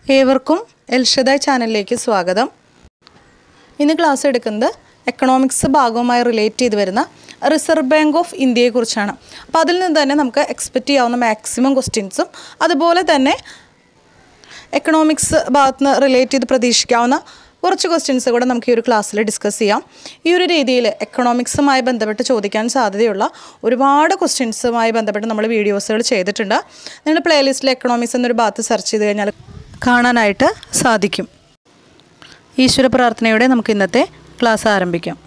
ഏവർക്കും എൽഷദ ചാനലിലേക്ക് സ്വാഗതം ഇന്ന് ക്ലാസ് എടുക്കുന്നത് എക്കണോമിക്സ് ഭാഗവുമായി റിലേറ്റ് ചെയ്ത് വരുന്ന റിസർവ് ബാങ്ക് ഓഫ് ഇന്ത്യയെക്കുറിച്ചാണ് അപ്പോൾ അതിൽ നിന്ന് തന്നെ നമുക്ക് എക്സ്പെക്റ്റ് ചെയ്യാവുന്ന മാക്സിമം ക്വസ്റ്റ്യൻസും അതുപോലെ തന്നെ എക്കണോമിക്സ് ഭാഗത്ത് നിന്ന് റിലേറ്റ് ചെയ്ത് പ്രതീക്ഷിക്കാവുന്ന കുറച്ച് ക്വസ്റ്റ്യൻസ് കൂടെ നമുക്ക് ഈ ഒരു ക്ലാസ്സിൽ ഡിസ്കസ് ചെയ്യാം ഈ ഒരു രീതിയിൽ എക്കണോമിക്സുമായി ബന്ധപ്പെട്ട് ചോദിക്കാൻ സാധ്യതയുള്ള ഒരുപാട് ക്വസ്റ്റ്യൻസുമായി ബന്ധപ്പെട്ട് നമ്മൾ വീഡിയോസുകൾ ചെയ്തിട്ടുണ്ട് നിങ്ങളുടെ പ്ലേലിസ്റ്റിൽ എക്കണോമിക്സ് എന്നൊരു ഭാഗത്ത് സെർച്ച് ചെയ്ത് കഴിഞ്ഞാൽ കാണാനായിട്ട് സാധിക്കും ഈശ്വര പ്രാർത്ഥനയോടെ നമുക്ക് ഇന്നത്തെ ക്ലാസ് ആരംഭിക്കാം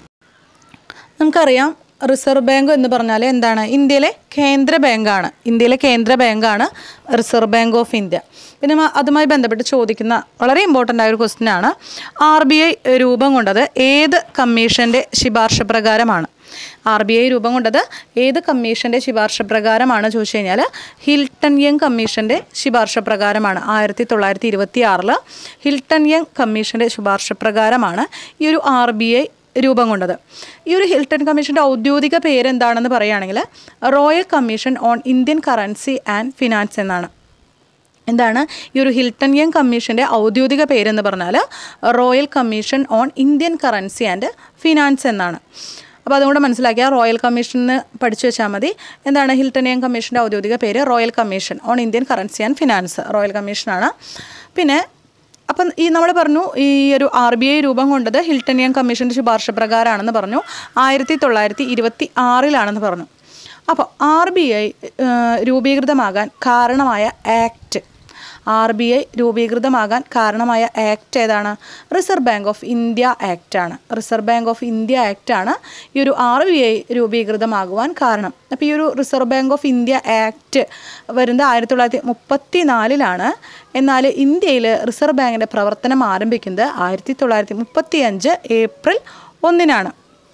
നമുക്കറിയാം റിസർവ് ബാങ്ക് എന്ന് പറഞ്ഞാൽ എന്താണ് ഇന്ത്യയിലെ കേന്ദ്ര ബാങ്കാണ് ഇന്ത്യയിലെ കേന്ദ്ര ബാങ്കാണ് റിസർവ് ബാങ്ക് ഓഫ് ഇന്ത്യ പിന്നെ മ- അതുമായി ബന്ധപ്പെട്ട് ചോദിക്കുന്ന വളരെ ഇമ്പോർട്ടൻ്റ് ആയ ഒരു ക്വസ്റ്റ്യൻ ആണ് ആർ ബി ഐ രൂപം കൊണ്ടത് ഏത് കമ്മീഷൻ്റെ ശിപാർശ പ്രകാരമാണ് ആർ ബി ഐ രൂപം കൊണ്ടത് ഏത് കമ്മീഷൻ്റെ ശിപാർശ പ്രകാരമാണ് ചോദിച്ചു കഴിഞ്ഞാൽ ഹിൽട്ടൺ യങ് കമ്മീഷൻ്റെ ശിപാർശ പ്രകാരമാണ് ആയിരത്തി തൊള്ളായിരത്തി ഇരുപത്തി ആറിൽ ഹിൽട്ടൺ യങ് കമ്മീഷൻ്റെ ശുപാർശ പ്രകാരമാണ് ഈ ഒരു ആർ ബി ഐ രൂപം കൊണ്ടത് ഈ ഒരു ഹിൽട്ടൺ കമ്മീഷൻ്റെ ഔദ്യോഗിക പേര് എന്താണെന്ന് പറയുകയാണെങ്കിൽ royal commission on Indian currency and finance എന്നാണ് എന്താണ് ഈ ഒരു ഹിൽട്ടൺ യങ് കമ്മീഷൻ്റെ ഔദ്യോഗിക പേരെന്ന് പറഞ്ഞാൽ royal commission on Indian currency and finance എന്നാണ് അപ്പോൾ അതുകൊണ്ട് മനസ്സിലാക്കിയാൽ റോയൽ കമ്മീഷന് പഠിച്ചു വെച്ചാൽ മതി എന്താണ് ഹിൽട്ടൺ യങ് കമ്മീഷൻ്റെ ഔദ്യോഗിക പേര് royal commission on Indian currency and finance royal കമ്മീഷനാണ് പിന്നെ അപ്പം ഈ നമ്മൾ പറഞ്ഞു ഈ ഒരു ആർ ബി ഐ രൂപം കൊണ്ടത് ഹിൽട്ടൺ യങ് കമ്മീഷൻ്റെ ശുപാർശ പ്രകാരമാണെന്ന് പറഞ്ഞു ആയിരത്തി തൊള്ളായിരത്തി ഇരുപത്തി ആറിലാണെന്ന് പറഞ്ഞു അപ്പോൾ ആർ ബി ഐ രൂപീകൃതമാകാൻ കാരണമായ ആക്ട് ആർ ബി ഐ രൂപീകൃതമാകാൻ കാരണമായ ആക്ട് ഏതാണ് reserve bank of India act ആണ് reserve bank of India act ആണ് ഈ ഒരു ആർ ബി ഐ രൂപീകൃതമാകുവാൻ കാരണം അപ്പോൾ ഈ ഒരു reserve bank of India act വരുന്നത് ആയിരത്തി തൊള്ളായിരത്തി മുപ്പത്തി നാലിലാണ് എന്നാൽ ഇന്ത്യയിൽ റിസർവ് ബാങ്കിൻ്റെ പ്രവർത്തനം ആരംഭിക്കുന്നത് ആയിരത്തി തൊള്ളായിരത്തി മുപ്പത്തി അഞ്ച് ഏപ്രിൽ ഒന്നിനാണ്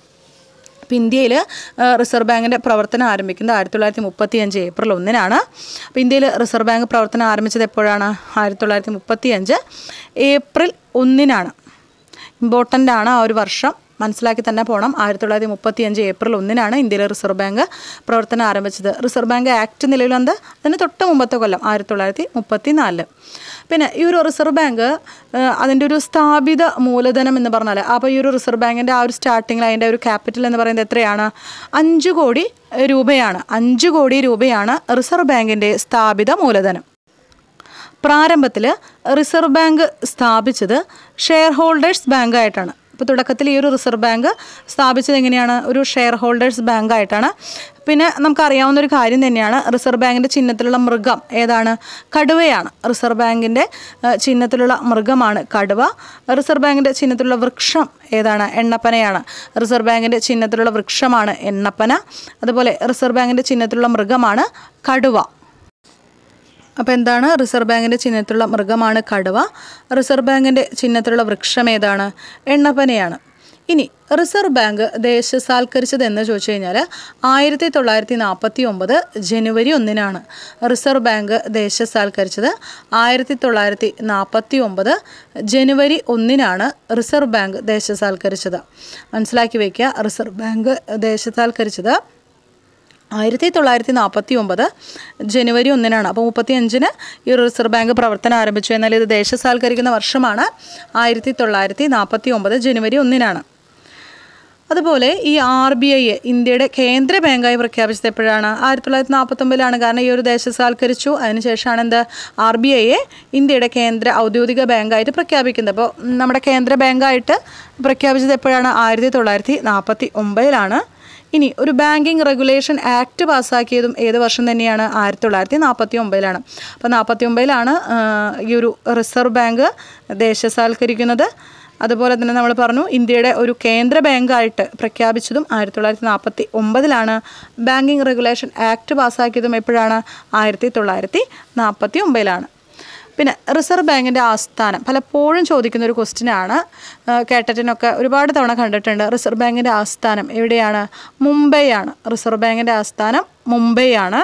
അപ്പോൾ ഇന്ത്യയിൽ റിസർവ് ബാങ്കിൻ്റെ പ്രവർത്തനം ആരംഭിക്കുന്നത് ആയിരത്തി തൊള്ളായിരത്തി മുപ്പത്തി അഞ്ച് ഏപ്രിൽ ഒന്നിനാണ് അപ്പോൾ ഇന്ത്യയിൽ റിസർവ് ബാങ്ക് പ്രവർത്തനം ആരംഭിച്ചത് എപ്പോഴാണ് ആയിരത്തി തൊള്ളായിരത്തി മുപ്പത്തി അഞ്ച് ഏപ്രിൽ ഒന്നിനാണ് ഇമ്പോർട്ടൻ്റ് ആണ് ആ ഒരു വർഷം മനസ്സിലാക്കി തന്നെ പോകണം ആയിരത്തി തൊള്ളായിരത്തി മുപ്പത്തി അഞ്ച് ഏപ്രിൽ ഒന്നിനാണ് ഇന്ത്യയിലെ റിസർവ് ബാങ്ക് പ്രവർത്തനം ആരംഭിച്ചത് റിസർവ് ബാങ്ക് ആക്ട് നിലവിൽ വന്നത് അതിന് തൊട്ട് മുമ്പത്തെ കൊല്ലം ആയിരത്തി തൊള്ളായിരത്തി മുപ്പത്തി നാലില് പിന്നെ ഈ ഒരു റിസർവ് ബാങ്ക് അതിൻ്റെ ഒരു സ്ഥാപിത മൂലധനം എന്ന് പറഞ്ഞാൽ അപ്പോൾ ഈ ഒരു റിസർവ് ബാങ്കിൻ്റെ ആ ഒരു സ്റ്റാർട്ടിങ്ങിൽ അതിൻ്റെ ഒരു ക്യാപിറ്റൽ എന്ന് പറയുന്നത് എത്രയാണ് അഞ്ച് കോടി രൂപയാണ് അഞ്ച് കോടി രൂപയാണ് റിസർവ് ബാങ്കിൻ്റെ സ്ഥാപിത മൂലധനം പ്രാരംഭത്തിൽ റിസർവ് ബാങ്ക് സ്ഥാപിച്ചത് ഷെയർ ഹോൾഡേഴ്സ് ബാങ്കായിട്ടാണ് ഇപ്പോൾ തുടക്കത്തിൽ ഈ ഒരു റിസർവ് ബാങ്ക് സ്ഥാപിച്ചത് എങ്ങനെയാണ് ഒരു ഷെയർ ഹോൾഡേഴ്സ് ബാങ്കായിട്ടാണ് പിന്നെ നമുക്കറിയാവുന്ന ഒരു കാര്യം തന്നെയാണ് റിസർവ് ബാങ്കിൻ്റെ ചിഹ്നത്തിലുള്ള മൃഗം ഏതാണ് കടുവയാണ് റിസർവ് ബാങ്കിൻ്റെ ഏഹ്, ചിഹ്നത്തിലുള്ള മൃഗമാണ് കടുവ റിസർവ് ബാങ്കിൻ്റെ ചിഹ്നത്തിലുള്ള വൃക്ഷം ഏതാണ് എണ്ണപ്പനയാണ് റിസർവ് ബാങ്കിൻ്റെ ചിഹ്നത്തിലുള്ള വൃക്ഷമാണ് എണ്ണപ്പന അതുപോലെ റിസർവ് ബാങ്കിൻ്റെ ചിഹ്നത്തിലുള്ള മൃഗമാണ് കടുവ അപ്പോൾ എന്താണ് റിസർവ് ബാങ്കിൻ്റെ ചിഹ്നത്തിലുള്ള മൃഗമാണ് കടുവ റിസർവ് ബാങ്കിൻ്റെ ചിഹ്നത്തിലുള്ള വൃക്ഷം ഏതാണ് എണ്ണപ്പനയാണ് ഇനി റിസർവ് ബാങ്ക് ദേശസാൽക്കരിച്ചത് എന്ന് ചോദിച്ചു കഴിഞ്ഞാൽ ആയിരത്തി തൊള്ളായിരത്തി നാൽപ്പത്തി ഒമ്പത് ജനുവരി ഒന്നിനാണ് റിസർവ് ബാങ്ക് ദേശസാൽക്കരിച്ചത് ആയിരത്തി തൊള്ളായിരത്തി നാൽപ്പത്തി ഒമ്പത് ജനുവരി ഒന്നിനാണ് റിസർവ് ബാങ്ക് ദേശസാൽക്കരിച്ചത് മനസ്സിലാക്കി വയ്ക്കുക റിസർവ് ബാങ്ക് ദേശസാൽക്കരിച്ചത് ആയിരത്തി തൊള്ളായിരത്തി നാൽപ്പത്തി ഒമ്പത് ജനുവരി ഒന്നിനാണ് അപ്പോൾ മുപ്പത്തി അഞ്ചിന് ഈ റിസർവ് ബാങ്ക് പ്രവർത്തനം ആരംഭിച്ചു എന്നാൽ ഇത് ദേശസാൽക്കരിക്കുന്ന വർഷമാണ് ആയിരത്തി തൊള്ളായിരത്തി നാൽപ്പത്തി ഒമ്പത് ജനുവരി ഒന്നിനാണ് അതുപോലെ ഈ ആർ ബി ഐ ഇന്ത്യയുടെ കേന്ദ്ര ബാങ്കായി പ്രഖ്യാപിച്ചത് എപ്പോഴാണ് ആയിരത്തി തൊള്ളായിരത്തി നാൽപ്പത്തൊമ്പതിലാണ് കാരണം ഈ ഒരു ദേശസാൽക്കരിച്ചു അതിനുശേഷമാണ് എന്ത് ആർ ബി ഐയെ ഇന്ത്യയുടെ കേന്ദ്ര ഔദ്യോഗിക ബാങ്കായിട്ട് പ്രഖ്യാപിക്കുന്നത് അപ്പോൾ നമ്മുടെ കേന്ദ്ര ബാങ്കായിട്ട് പ്രഖ്യാപിച്ചത് എപ്പോഴാണ് ആയിരത്തി തൊള്ളായിരത്തി നാൽപ്പത്തി ഒമ്പതിലാണ് ഇനി ഒരു ബാങ്കിങ് റെഗുലേഷൻ ആക്ട് പാസ്സാക്കിയതും ഏത് വർഷം തന്നെയാണ് ആയിരത്തി തൊള്ളായിരത്തി നാൽപ്പത്തി ഒമ്പതിലാണ് അപ്പോൾ നാൽപ്പത്തി ഒമ്പതിലാണ് ഈ ഒരു റിസർവ് ബാങ്ക് ദേശസാൽക്കരിക്കുന്നത് അതുപോലെ തന്നെ നമ്മൾ പറഞ്ഞു ഇന്ത്യയുടെ ഒരു കേന്ദ്ര ബാങ്കായിട്ട് പ്രഖ്യാപിച്ചതും ആയിരത്തി തൊള്ളായിരത്തി നാൽപ്പത്തി ഒമ്പതിലാണ് ബാങ്കിങ് റെഗുലേഷൻ ആക്ട് പാസ്സാക്കിയതും എപ്പോഴാണ് ആയിരത്തി തൊള്ളായിരത്തി നാൽപ്പത്തി ഒമ്പതിലാണ് പിന്നെ റിസർവ് ബാങ്കിൻ്റെ ആസ്ഥാനം പലപ്പോഴും ചോദിക്കുന്ന ഒരു ക്വസ്റ്റ്യനാണ് കേട്ടറ്റിനൊക്കെ ഒരുപാട് തവണ കണ്ടിട്ടുണ്ട് റിസർവ് ബാങ്കിൻ്റെ ആസ്ഥാനം എവിടെയാണ് മുംബൈ ആണ് റിസർവ് ബാങ്കിൻ്റെ ആസ്ഥാനം മുംബൈ ആണ്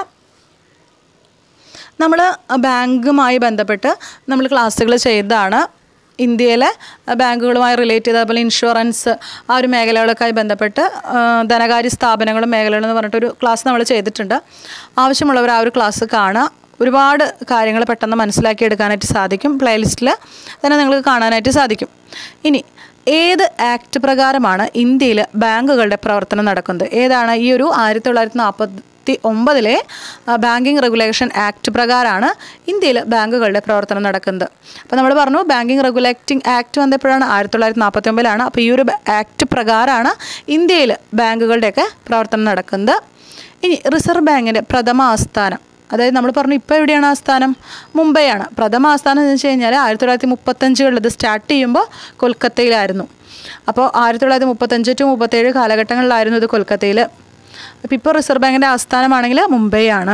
നമ്മൾ ബാങ്കുമായി ബന്ധപ്പെട്ട് നമ്മൾ ക്ലാസ്സുകൾ ചെയ്തതാണ് ഇന്ത്യയിലെ ബാങ്കുകളുമായി റിലേറ്റ് ചെയ്ത് അതുപോലെ ഇൻഷുറൻസ് ആ ഒരു മേഖലകളൊക്കെ ബന്ധപ്പെട്ട് ആ, ധനകാര്യ സ്ഥാപനങ്ങളും മേഖലകളും എന്ന് പറഞ്ഞിട്ടൊരു ക്ലാസ് നമ്മൾ ചെയ്തിട്ടുണ്ട് ആവശ്യമുള്ളവർ ആ ഒരു ക്ലാസ് കാണുക ഒരുപാട് കാര്യങ്ങൾ പെട്ടെന്ന് മനസ്സിലാക്കിയെടുക്കാനായിട്ട് സാധിക്കും പ്ലേലിസ്റ്റിൽ തന്നെ നിങ്ങൾക്ക് കാണാനായിട്ട് സാധിക്കും ഇനി ഏത് ആക്ട് പ്രകാരമാണ് ഇന്ത്യയിൽ ബാങ്കുകളുടെ പ്രവർത്തനം നടക്കുന്നത് ഏതാണ് ഈ ഒരു ആയിരത്തി തൊള്ളായിരത്തി നാൽപ്പത്തി ഒമ്പതിലെ ബാങ്കിങ് റെഗുലേഷൻ ആക്ട് പ്രകാരമാണ് ഇന്ത്യയിൽ ബാങ്കുകളുടെ പ്രവർത്തനം നടക്കുന്നത് അപ്പോൾ നമ്മൾ പറഞ്ഞു ബാങ്കിങ് റെഗുലേറ്റിംഗ് ആക്ട് വന്നപ്പോഴാണ് ആയിരത്തി തൊള്ളായിരത്തി നാൽപ്പത്തി ഒമ്പതിലാണ് അപ്പോൾ ഈ ഒരു ആക്ട് പ്രകാരമാണ് ഇന്ത്യയിൽ ബാങ്കുകളുടെയൊക്കെ പ്രവർത്തനം നടക്കുന്നത് ഇനി റിസർവ് ബാങ്കിൻ്റെ പ്രഥമ ആസ്ഥാനം അതായത് നമ്മൾ പറഞ്ഞു ഇപ്പോൾ എവിടെയാണ് ആസ്ഥാനം മുംബൈയാണ് പ്രഥമ ആസ്ഥാനം എന്ന് വെച്ച് കഴിഞ്ഞാൽ ആയിരത്തി തൊള്ളായിരത്തി മുപ്പത്തഞ്ചുകളിൽ ഇത് സ്റ്റാർട്ട് ചെയ്യുമ്പോൾ കൊൽക്കത്തയിലായിരുന്നു അപ്പോൾ ആയിരത്തി തൊള്ളായിരത്തി മുപ്പത്തഞ്ച് ടു മുപ്പത്തേഴ് കാലഘട്ടങ്ങളിലായിരുന്നു ഇത് കൊൽക്കത്തയിൽ അപ്പോൾ ഇപ്പോൾ റിസർവ് ബാങ്കിൻ്റെ ആസ്ഥാനമാണെങ്കിൽ മുംബൈ ആണ്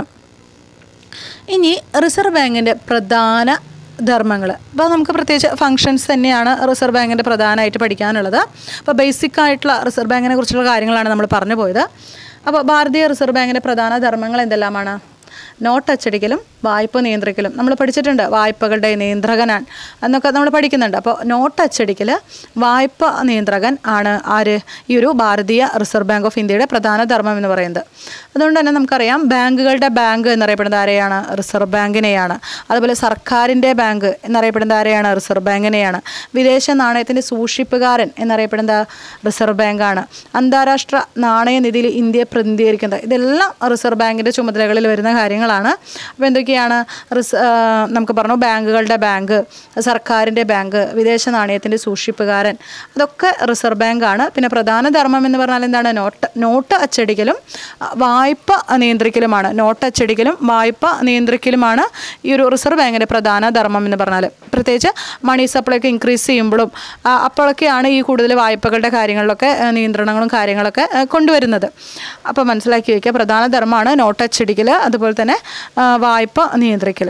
ഇനി റിസർവ് ബാങ്കിൻ്റെ പ്രധാന ധർമ്മങ്ങൾ അപ്പോൾ നമുക്ക് പ്രത്യേകിച്ച് ഫങ്ഷൻസ് തന്നെയാണ് റിസർവ് ബാങ്കിൻ്റെ പ്രധാനമായിട്ട് പഠിക്കാനുള്ളത് അപ്പോൾ ബേസിക് ആയിട്ടുള്ള റിസർവ് ബാങ്കിനെ കുറിച്ചുള്ള കാര്യങ്ങളാണ് നമ്മൾ പറഞ്ഞു പോയത് അപ്പോൾ ഭാരതീയ റിസർവ് ബാങ്കിൻ്റെ പ്രധാന ധർമ്മങ്ങൾ എന്തെല്ലാമാണ് നോട്ട് അച്ചടിക്കലും വായ്പ നിയന്ത്രിക്കലും നമ്മൾ പഠിച്ചിട്ടുണ്ട് വായ്പകളുടെ നിയന്ത്രകനാൻ എന്നൊക്കെ നമ്മൾ പഠിക്കുന്നുണ്ട് അപ്പോൾ നോട്ട് അച്ചടിക്കൽ വായ്പ നിയന്ത്രകൻ ആണ് ആര് ഈ ഒരു ഭാരതീയ റിസർവ് ബാങ്ക് ഓഫ് ഇന്ത്യയുടെ പ്രധാന ധർമ്മം എന്ന് പറയുന്നത് അതുകൊണ്ട് തന്നെ നമുക്കറിയാം ബാങ്കുകളുടെ ബാങ്ക് എന്നറിയപ്പെടുന്നത് ആരെയാണ് റിസർവ് ബാങ്കിനെയാണ് അതുപോലെ സർക്കാരിൻ്റെ ബാങ്ക് എന്നറിയപ്പെടുന്നത് ആരെയാണ് റിസർവ് ബാങ്കിനെയാണ് വിദേശ നാണയത്തിൻ്റെ സൂക്ഷിപ്പുകാരൻ എന്നറിയപ്പെടുന്നത് റിസർവ് ബാങ്കാണ് അന്താരാഷ്ട്ര നാണയനിധിയിൽ ഇന്ത്യയെ പ്രതിനിധീകരിക്കുന്നത് ഇതെല്ലാം റിസർവ് ബാങ്കിൻ്റെ ചുമതലകളിൽ വരുന്ന കാര്യങ്ങളാണ് അപ്പോൾ എന്തൊക്കെയാണ് റിസ് ആ, നമുക്ക് പറഞ്ഞു ബാങ്കുകളുടെ ബാങ്ക് സർക്കാരിൻ്റെ ബാങ്ക് വിദേശ നാണയത്തിൻ്റെ സൂക്ഷിപ്പുകാരൻ അതൊക്കെ റിസർവ് ബാങ്കാണ് പിന്നെ പ്രധാന ധർമ്മം എന്ന് പറഞ്ഞാൽ എന്താണ് നോട്ട് നോട്ട് അച്ചടിക്കലും ആ, വായ്പ നിയന്ത്രിക്കലുമാണ് നോട്ട് അച്ചടിക്കലും വായ്പ നിയന്ത്രിക്കലുമാണ് ഈ ഒരു റിസർവ് ബാങ്കിൻ്റെ പ്രധാന ധർമ്മം എന്ന് പറഞ്ഞാൽ പ്രത്യേകിച്ച് മണി സപ്ലൈ ഒക്കെ ഇൻക്രീസ് ചെയ്യുമ്പോഴും ആ, അപ്പോഴൊക്കെയാണ് ഈ കൂടുതൽ വായ്പകളുടെ കാര്യങ്ങളിലൊക്കെ ആ, നിയന്ത്രണങ്ങളും കാര്യങ്ങളൊക്കെ ആ, കൊണ്ടുവരുന്നത് അപ്പോൾ മനസ്സിലാക്കി വയ്ക്കുക പ്രധാന ധർമ്മമാണ് നോട്ട് അച്ചടിക്കൽ അതുപോലെ തന്നെ ആ, വായ്പ നിയന്ത്രിക്കൽ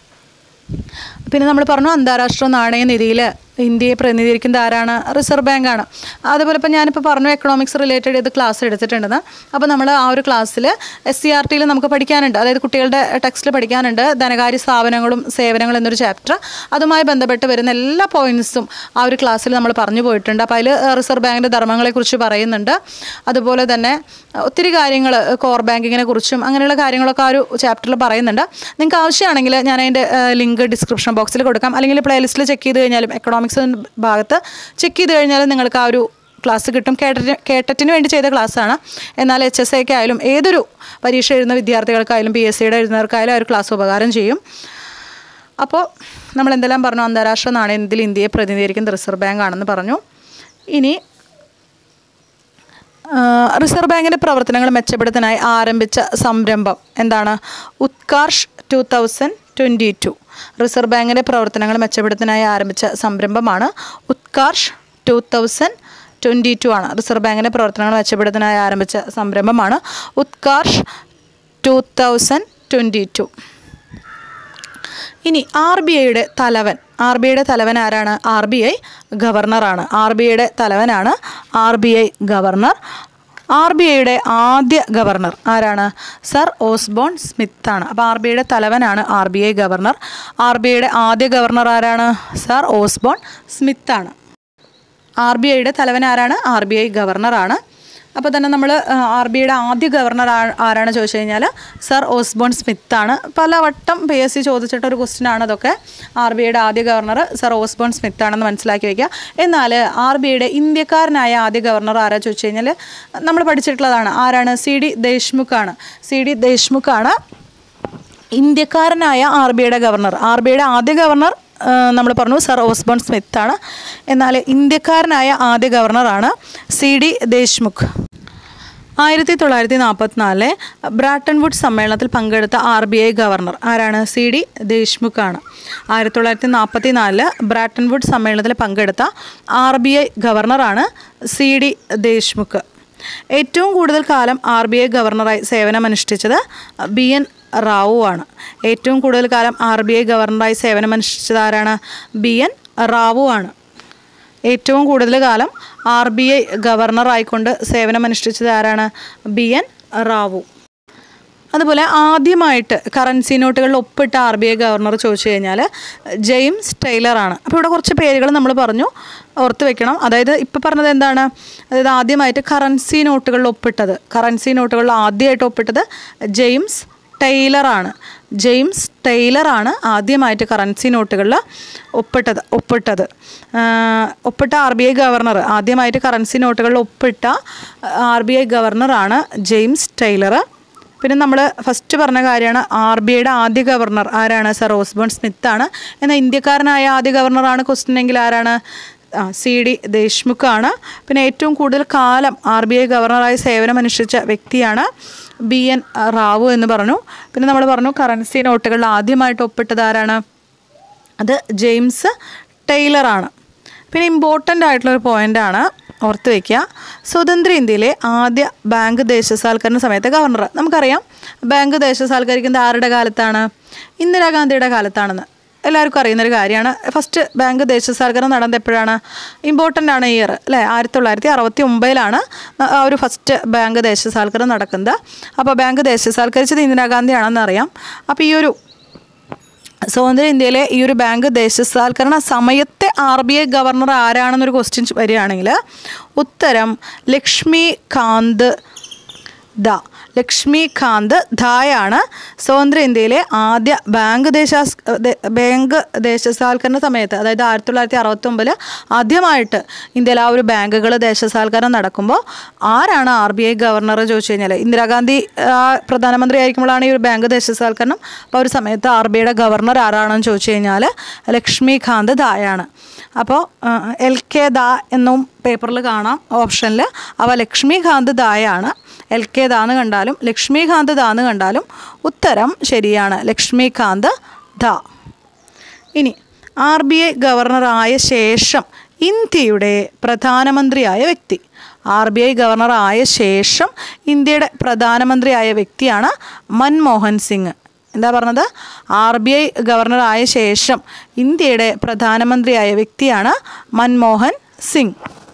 പിന്നെ നമ്മൾ പറഞ്ഞു അന്താരാഷ്ട്ര നാണയനിധിയിൽ ഇന്ത്യയെ പ്രതിനിധീകരിക്കുന്നത് ആരാണ് റിസർവ് ബാങ്കാണ് അതുപോലെ ഇപ്പോൾ ഞാനിപ്പോൾ പറഞ്ഞു എക്കണോമിക്സ് റിലേറ്റഡ് ചെയ്ത് ക്ലാസ് എടുത്തിട്ടുണ്ടെന്ന് അപ്പോൾ നമ്മൾ ആ ഒരു ക്ലാസ്സിൽ എസ് സി ആർ ടിയിൽ നമുക്ക് പഠിക്കാനുണ്ട് അതായത് കുട്ടികളുടെ ടെക്സ്റ്റിൽ പഠിക്കാനുണ്ട് ധനകാര്യ സ്ഥാപനങ്ങളും സേവനങ്ങളും എന്നൊരു ചാപ്റ്റർ അതുമായി ബന്ധപ്പെട്ട് വരുന്ന എല്ലാ പോയിന്റ്സും ആ ഒരു ക്ലാസ്സിൽ നമ്മൾ പറഞ്ഞു പോയിട്ടുണ്ട് അപ്പോൾ അതിൽ റിസർവ് ബാങ്കിൻ്റെ ധർമ്മങ്ങളെക്കുറിച്ച് പറയുന്നുണ്ട് അതുപോലെ തന്നെ ഒത്തിരി കാര്യങ്ങൾ കോർ ബാങ്കിങ്ങിനെ കുറിച്ചും അങ്ങനെയുള്ള കാര്യങ്ങളൊക്കെ ആ ഒരു ചാപ്റ്ററിൽ പറയുന്നുണ്ട് നിങ്ങൾക്ക് ആവശ്യമാണെങ്കിൽ ഞാൻ അതിൻ്റെ ലിങ്ക് ഡിസ്ക്രിപ്ഷൻ ബോക്സിൽ കൊടുക്കാം അല്ലെങ്കിൽ പ്ലേലിസ്റ്റിൽ ചെക്ക് ചെയ്ത് കഴിഞ്ഞാലും എക്കണോമിക്സ് ഭാഗത്ത് ചെക്ക് ചെയ്ത് കഴിഞ്ഞാലും നിങ്ങൾക്ക് ആ ഒരു ക്ലാസ് കിട്ടും കേട്ടറ്റ് കേട്ടറ്റിന് വേണ്ടി ചെയ്ത ക്ലാസ്സാണ് എന്നാൽ എച്ച് എസ് എക്ക് ആയാലും ഏതൊരു പരീക്ഷ എഴുതുന്ന വിദ്യാർത്ഥികൾക്കായാലും പി എസ് സിയുടെ എഴുതുന്നവർക്കായാലും ആ ഒരു ക്ലാസ് ഉപകാരം ചെയ്യും അപ്പോൾ നമ്മൾ എന്തെല്ലാം പറഞ്ഞു അന്താരാഷ്ട്ര നാണയനിധിയിൽ ഇന്ത്യയെ പ്രതിനിധീകരിക്കുന്ന റിസർവ് ബാങ്ക് ആണെന്ന് പറഞ്ഞു ഇനി ആ, റിസർവ് ബാങ്കിൻ്റെ പ്രവർത്തനങ്ങൾ മെച്ചപ്പെടുത്താനായി ആരംഭിച്ച സംരംഭം എന്താണ് Utkarsh two thousand twenty two reserve ബാങ്കിൻ്റെ പ്രവർത്തനങ്ങൾ മെച്ചപ്പെടുത്താനായി ആരംഭിച്ച സംരംഭമാണ് Utkarsh two thousand twenty two ആണ് റിസർവ് ബാങ്കിൻ്റെ പ്രവർത്തനങ്ങൾ മെച്ചപ്പെടുത്താനായി ആരംഭിച്ച സംരംഭമാണ് Utkarsh two thousand twenty two ഇനി ആർ ബി ഐയുടെ തലവൻ ആർ ബി ഐയുടെ തലവൻ ആരാണ് ആർ ബി ഐ ഗവർണറാണ് ആർ ബി ഐയുടെ തലവനാണ് R B I governor R B ഐയുടെ ആദ്യ ഗവർണർ ആരാണ് സർ ഓസ്ബോൺ സ്മിത്ത് ആണ് അപ്പോൾ ആർ ബി ഐയുടെ തലവനാണ് R B I governor R B ഐയുടെ ആദ്യ ഗവർണർ ആരാണ് സർ ഓസ്ബോൺ സ്മിത്ത് ആണ് ആർ ബി ഐയുടെ തലവൻ ആരാണ് ആർ ബി ഐ ഗവർണറാണ് അപ്പോൾ തന്നെ നമ്മൾ ആർ ബി ഐയുടെ ആദ്യ ഗവർണർ ആ- ആരാണ് ചോദിച്ചു കഴിഞ്ഞാൽ സർ ഓസ്ബോൺ സ്മിത്ത് ആണ് പലവട്ടം പി എസ് സി ചോദിച്ചിട്ട ഒരു ക്വസ്റ്റ്യൻ ആണ് അതൊക്കെ ആർ ബി ഐയുടെ ആദ്യ ഗവർണർ സർ ഓസ്ബോൺ സ്മിത്ത് ആണെന്ന് മനസ്സിലാക്കി വയ്ക്കുക എന്നാൽ ആർ ബി ഐയുടെ ഇന്ത്യക്കാരനായ ആദ്യ ഗവർണർ ആരാ ചോദിച്ചു കഴിഞ്ഞാൽ നമ്മൾ പഠിച്ചിട്ടുള്ളതാണ് ആരാണ് സി ഡി ദേശ്മുഖ് ആണ് സി ഡി ദേശ്മുഖ് ആണ് ഇന്ത്യക്കാരനായ ആർ ബി ഐയുടെ ഗവർണർ ആർ ബി ഐയുടെ ആദ്യ ഗവർണർ നമ്മൾ പറഞ്ഞു സർ ഓസ്ബോൺ സ്മിത്ത് ആണ് എന്നാൽ ഇന്ത്യക്കാരനായ ആദ്യ ഗവർണറാണ് സി ഡി ദേശ്മുഖ് ആയിരത്തി തൊള്ളായിരത്തി നാൽപ്പത്തിനാലിലെ ബ്രാട്ടൺ വുഡ് സമ്മേളനത്തിൽ പങ്കെടുത്ത ആർ ബി ഐ ഗവർണർ ആരാണ് സി ഡി ദേശ്മുഖ് ആണ് ആയിരത്തി തൊള്ളായിരത്തി നാൽപ്പത്തി നാലില് ബ്രാട്ടൺ വുഡ് സമ്മേളനത്തിൽ പങ്കെടുത്ത ആർ ബി ഐ ഗവർണറാണ് സി ഡി ദേശ്മുഖ് ഏറ്റവും കൂടുതൽ കാലം ആർ ബി ഐ ഗവർണറായി സേവനമനുഷ്ഠിച്ചത് ബി എൻ റാവു ആണ് ഏറ്റവും കൂടുതൽ കാലം ആർ ബി ഐ ഗവർണറായി സേവനമനുഷ്ഠിച്ചത് ആരാണ് ബി എൻ റാവു ആണ് ഏറ്റവും കൂടുതൽ കാലം ആർ ബി ഐ ഗവർണറായിക്കൊണ്ട് സേവനമനുഷ്ഠിച്ചത് ആരാണ് ബി എൻ റാവു അതുപോലെ ആദ്യമായിട്ട് കറൻസി നോട്ടുകളിൽ ഒപ്പിട്ട ആർ ബി ഐ ഗവർണർ ചോദിച്ചു കഴിഞ്ഞാൽ ജെയിംസ് ടൈലറാണ് അപ്പോൾ ഇവിടെ കുറച്ച് പേരുകൾ നമ്മൾ പറഞ്ഞു ഓർത്ത് വെക്കണം അതായത് ഇപ്പോൾ പറഞ്ഞത് എന്താണ് അതായത് ആദ്യമായിട്ട് കറൻസി നോട്ടുകളിൽ ഒപ്പിട്ടത് കറൻസി നോട്ടുകളിൽ ആദ്യമായിട്ട് ഒപ്പിട്ടത് ജെയിംസ് ടൈലറാണ് ജെയിംസ് ടൈലറാണ് ആദ്യമായിട്ട് കറൻസി നോട്ടുകളിൽ ഒപ്പിട്ടത് ഒപ്പിട്ടത് ആ, ഒപ്പിട്ട ആർ ബി ഐ ഗവർണർ ആദ്യമായിട്ട് കറൻസി നോട്ടുകളിൽ ഒപ്പിട്ട ആർ ബി ഐ ഗവർണറാണ് ജെയിംസ് ടൈലർ പിന്നെ നമ്മൾ ഫസ്റ്റ് പറഞ്ഞ കാര്യമാണ് ആർ ബി ഐയുടെ ആദ്യ ഗവർണർ ആരാണ് സർ ഓസ്ബോൺ സ്മിത്ത് ആണ് എന്നാൽ ഇന്ത്യക്കാരനായ ആദ്യ ഗവർണറാണ് ക്വസ്റ്റ്യൻ എങ്കിൽ ആരാണ് ആ, സി ഡി ദേശ്മുഖാണ് പിന്നെ ഏറ്റവും കൂടുതൽ കാലം ആർ ബി ഐ ഗവർണറായി സേവനമനുഷ്ഠിച്ച വ്യക്തിയാണ് ബി എൻ റാവു എന്ന് പറഞ്ഞു പിന്നെ നമ്മൾ പറഞ്ഞു കറൻസി നോട്ടുകളിൽ ആദ്യമായിട്ട് ഒപ്പിട്ടത് ആരാണ് അത് ജെയിംസ് ടൈലറാണ് പിന്നെ ഇമ്പോർട്ടൻ്റ് ആയിട്ടുള്ളൊരു പോയിൻ്റാണ് ഓർത്ത് വയ്ക്കുക സ്വതന്ത്ര ഇന്ത്യയിലെ ആദ്യ ബാങ്ക് ദേശസാൽക്കരണ സമയത്തെ ഗവർണർ നമുക്കറിയാം ബാങ്ക് ദേശസാൽക്കരിക്കുന്നത് ആരുടെ കാലത്താണ് ഇന്ദിരാഗാന്ധിയുടെ കാലത്താണെന്ന് എല്ലാവർക്കും അറിയുന്നൊരു കാര്യമാണ് ഫസ്റ്റ് ബാങ്ക് ദേശസാൽക്കരണം നടന്നത് എപ്പോഴാണ് ഇമ്പോർട്ടൻ്റ് ആണ് ഇയർ അല്ലേ ആയിരത്തി തൊള്ളായിരത്തി അറുപത്തി ഒമ്പതിലാണ് ആ ഒരു ഫസ്റ്റ് ബാങ്ക് ദേശസാൽക്കരണം നടക്കുന്നത് അപ്പോൾ ബാങ്ക് ദേശസാൽക്കരിച്ചത് ഇന്ദിരാഗാന്ധിയാണെന്ന് അറിയാം അപ്പോൾ ഈ ഒരു സ്വതന്ത്ര ഇന്ത്യയിലെ ഈ ഒരു ബാങ്ക് ദേശസാൽക്കരണ സമയത്തെ ആർ ബി ഐ ഗവർണർ ആരാണെന്നൊരു ക്വസ്റ്റ്യൻ വരികയാണെങ്കിൽ ഉത്തരം ലക്ഷ്മികാന്ത് ദ ലക്ഷ്മികാന്ത് ധായാണ് സ്വതന്ത്ര ഇന്ത്യയിലെ ആദ്യ ബാങ്ക് ദേശാസ് ദേ- ബാങ്ക് ദേശസാൽക്കരണ സമയത്ത് അതായത് ആയിരത്തി തൊള്ളായിരത്തി അറുപത്തൊമ്പതിൽ ആദ്യമായിട്ട് ഇന്ത്യയിൽ ആ ഒരു ബാങ്കുകൾ ദേശസാൽക്കരണം നടക്കുമ്പോൾ ആരാണ് ആർ ബി ഐ ഗവർണർ ചോദിച്ചു കഴിഞ്ഞാൽ ഇന്ദിരാഗാന്ധി ആ, പ്രധാനമന്ത്രി ആയിരിക്കുമ്പോഴാണ് ഈ ഒരു ബാങ്ക് ദേശസാൽക്കരണം അപ്പോൾ ആ ഒരു സമയത്ത് ആർ ബി ഐയുടെ ഗവർണർ ആരാണെന്ന് ചോദിച്ചു കഴിഞ്ഞാൽ ലക്ഷ്മികാന്ത് ദായാണ് അപ്പോൾ എൽ കെ ദാ എന്നും പേപ്പറിൽ കാണാം ഓപ്ഷനിൽ അവ ലക്ഷ്മികാന്ത് ദായാണ് എൽ കെ ദാന്ന് കണ്ടാലും ലക്ഷ്മികാന്ത് ദാന്ന് കണ്ടാലും ഉത്തരം ശരിയാണ് ലക്ഷ്മികാന്ത് ദാ ഇനി ആർ ബി ഐ ഗവർണറായ ശേഷം ഇന്ത്യയുടെ പ്രധാനമന്ത്രിയായ വ്യക്തി ആർ ബി ഐ ഗവർണറായ ശേഷം ഇന്ത്യയുടെ പ്രധാനമന്ത്രിയായ വ്യക്തിയാണ് മൻമോഹൻ സിംഗ് എന്താ പറഞ്ഞത് ആർ ബി ഐ ഗവർണറായ ശേഷം ഇന്ത്യയുടെ പ്രധാനമന്ത്രിയായ വ്യക്തിയാണ് മൻമോഹൻ സിംഗ്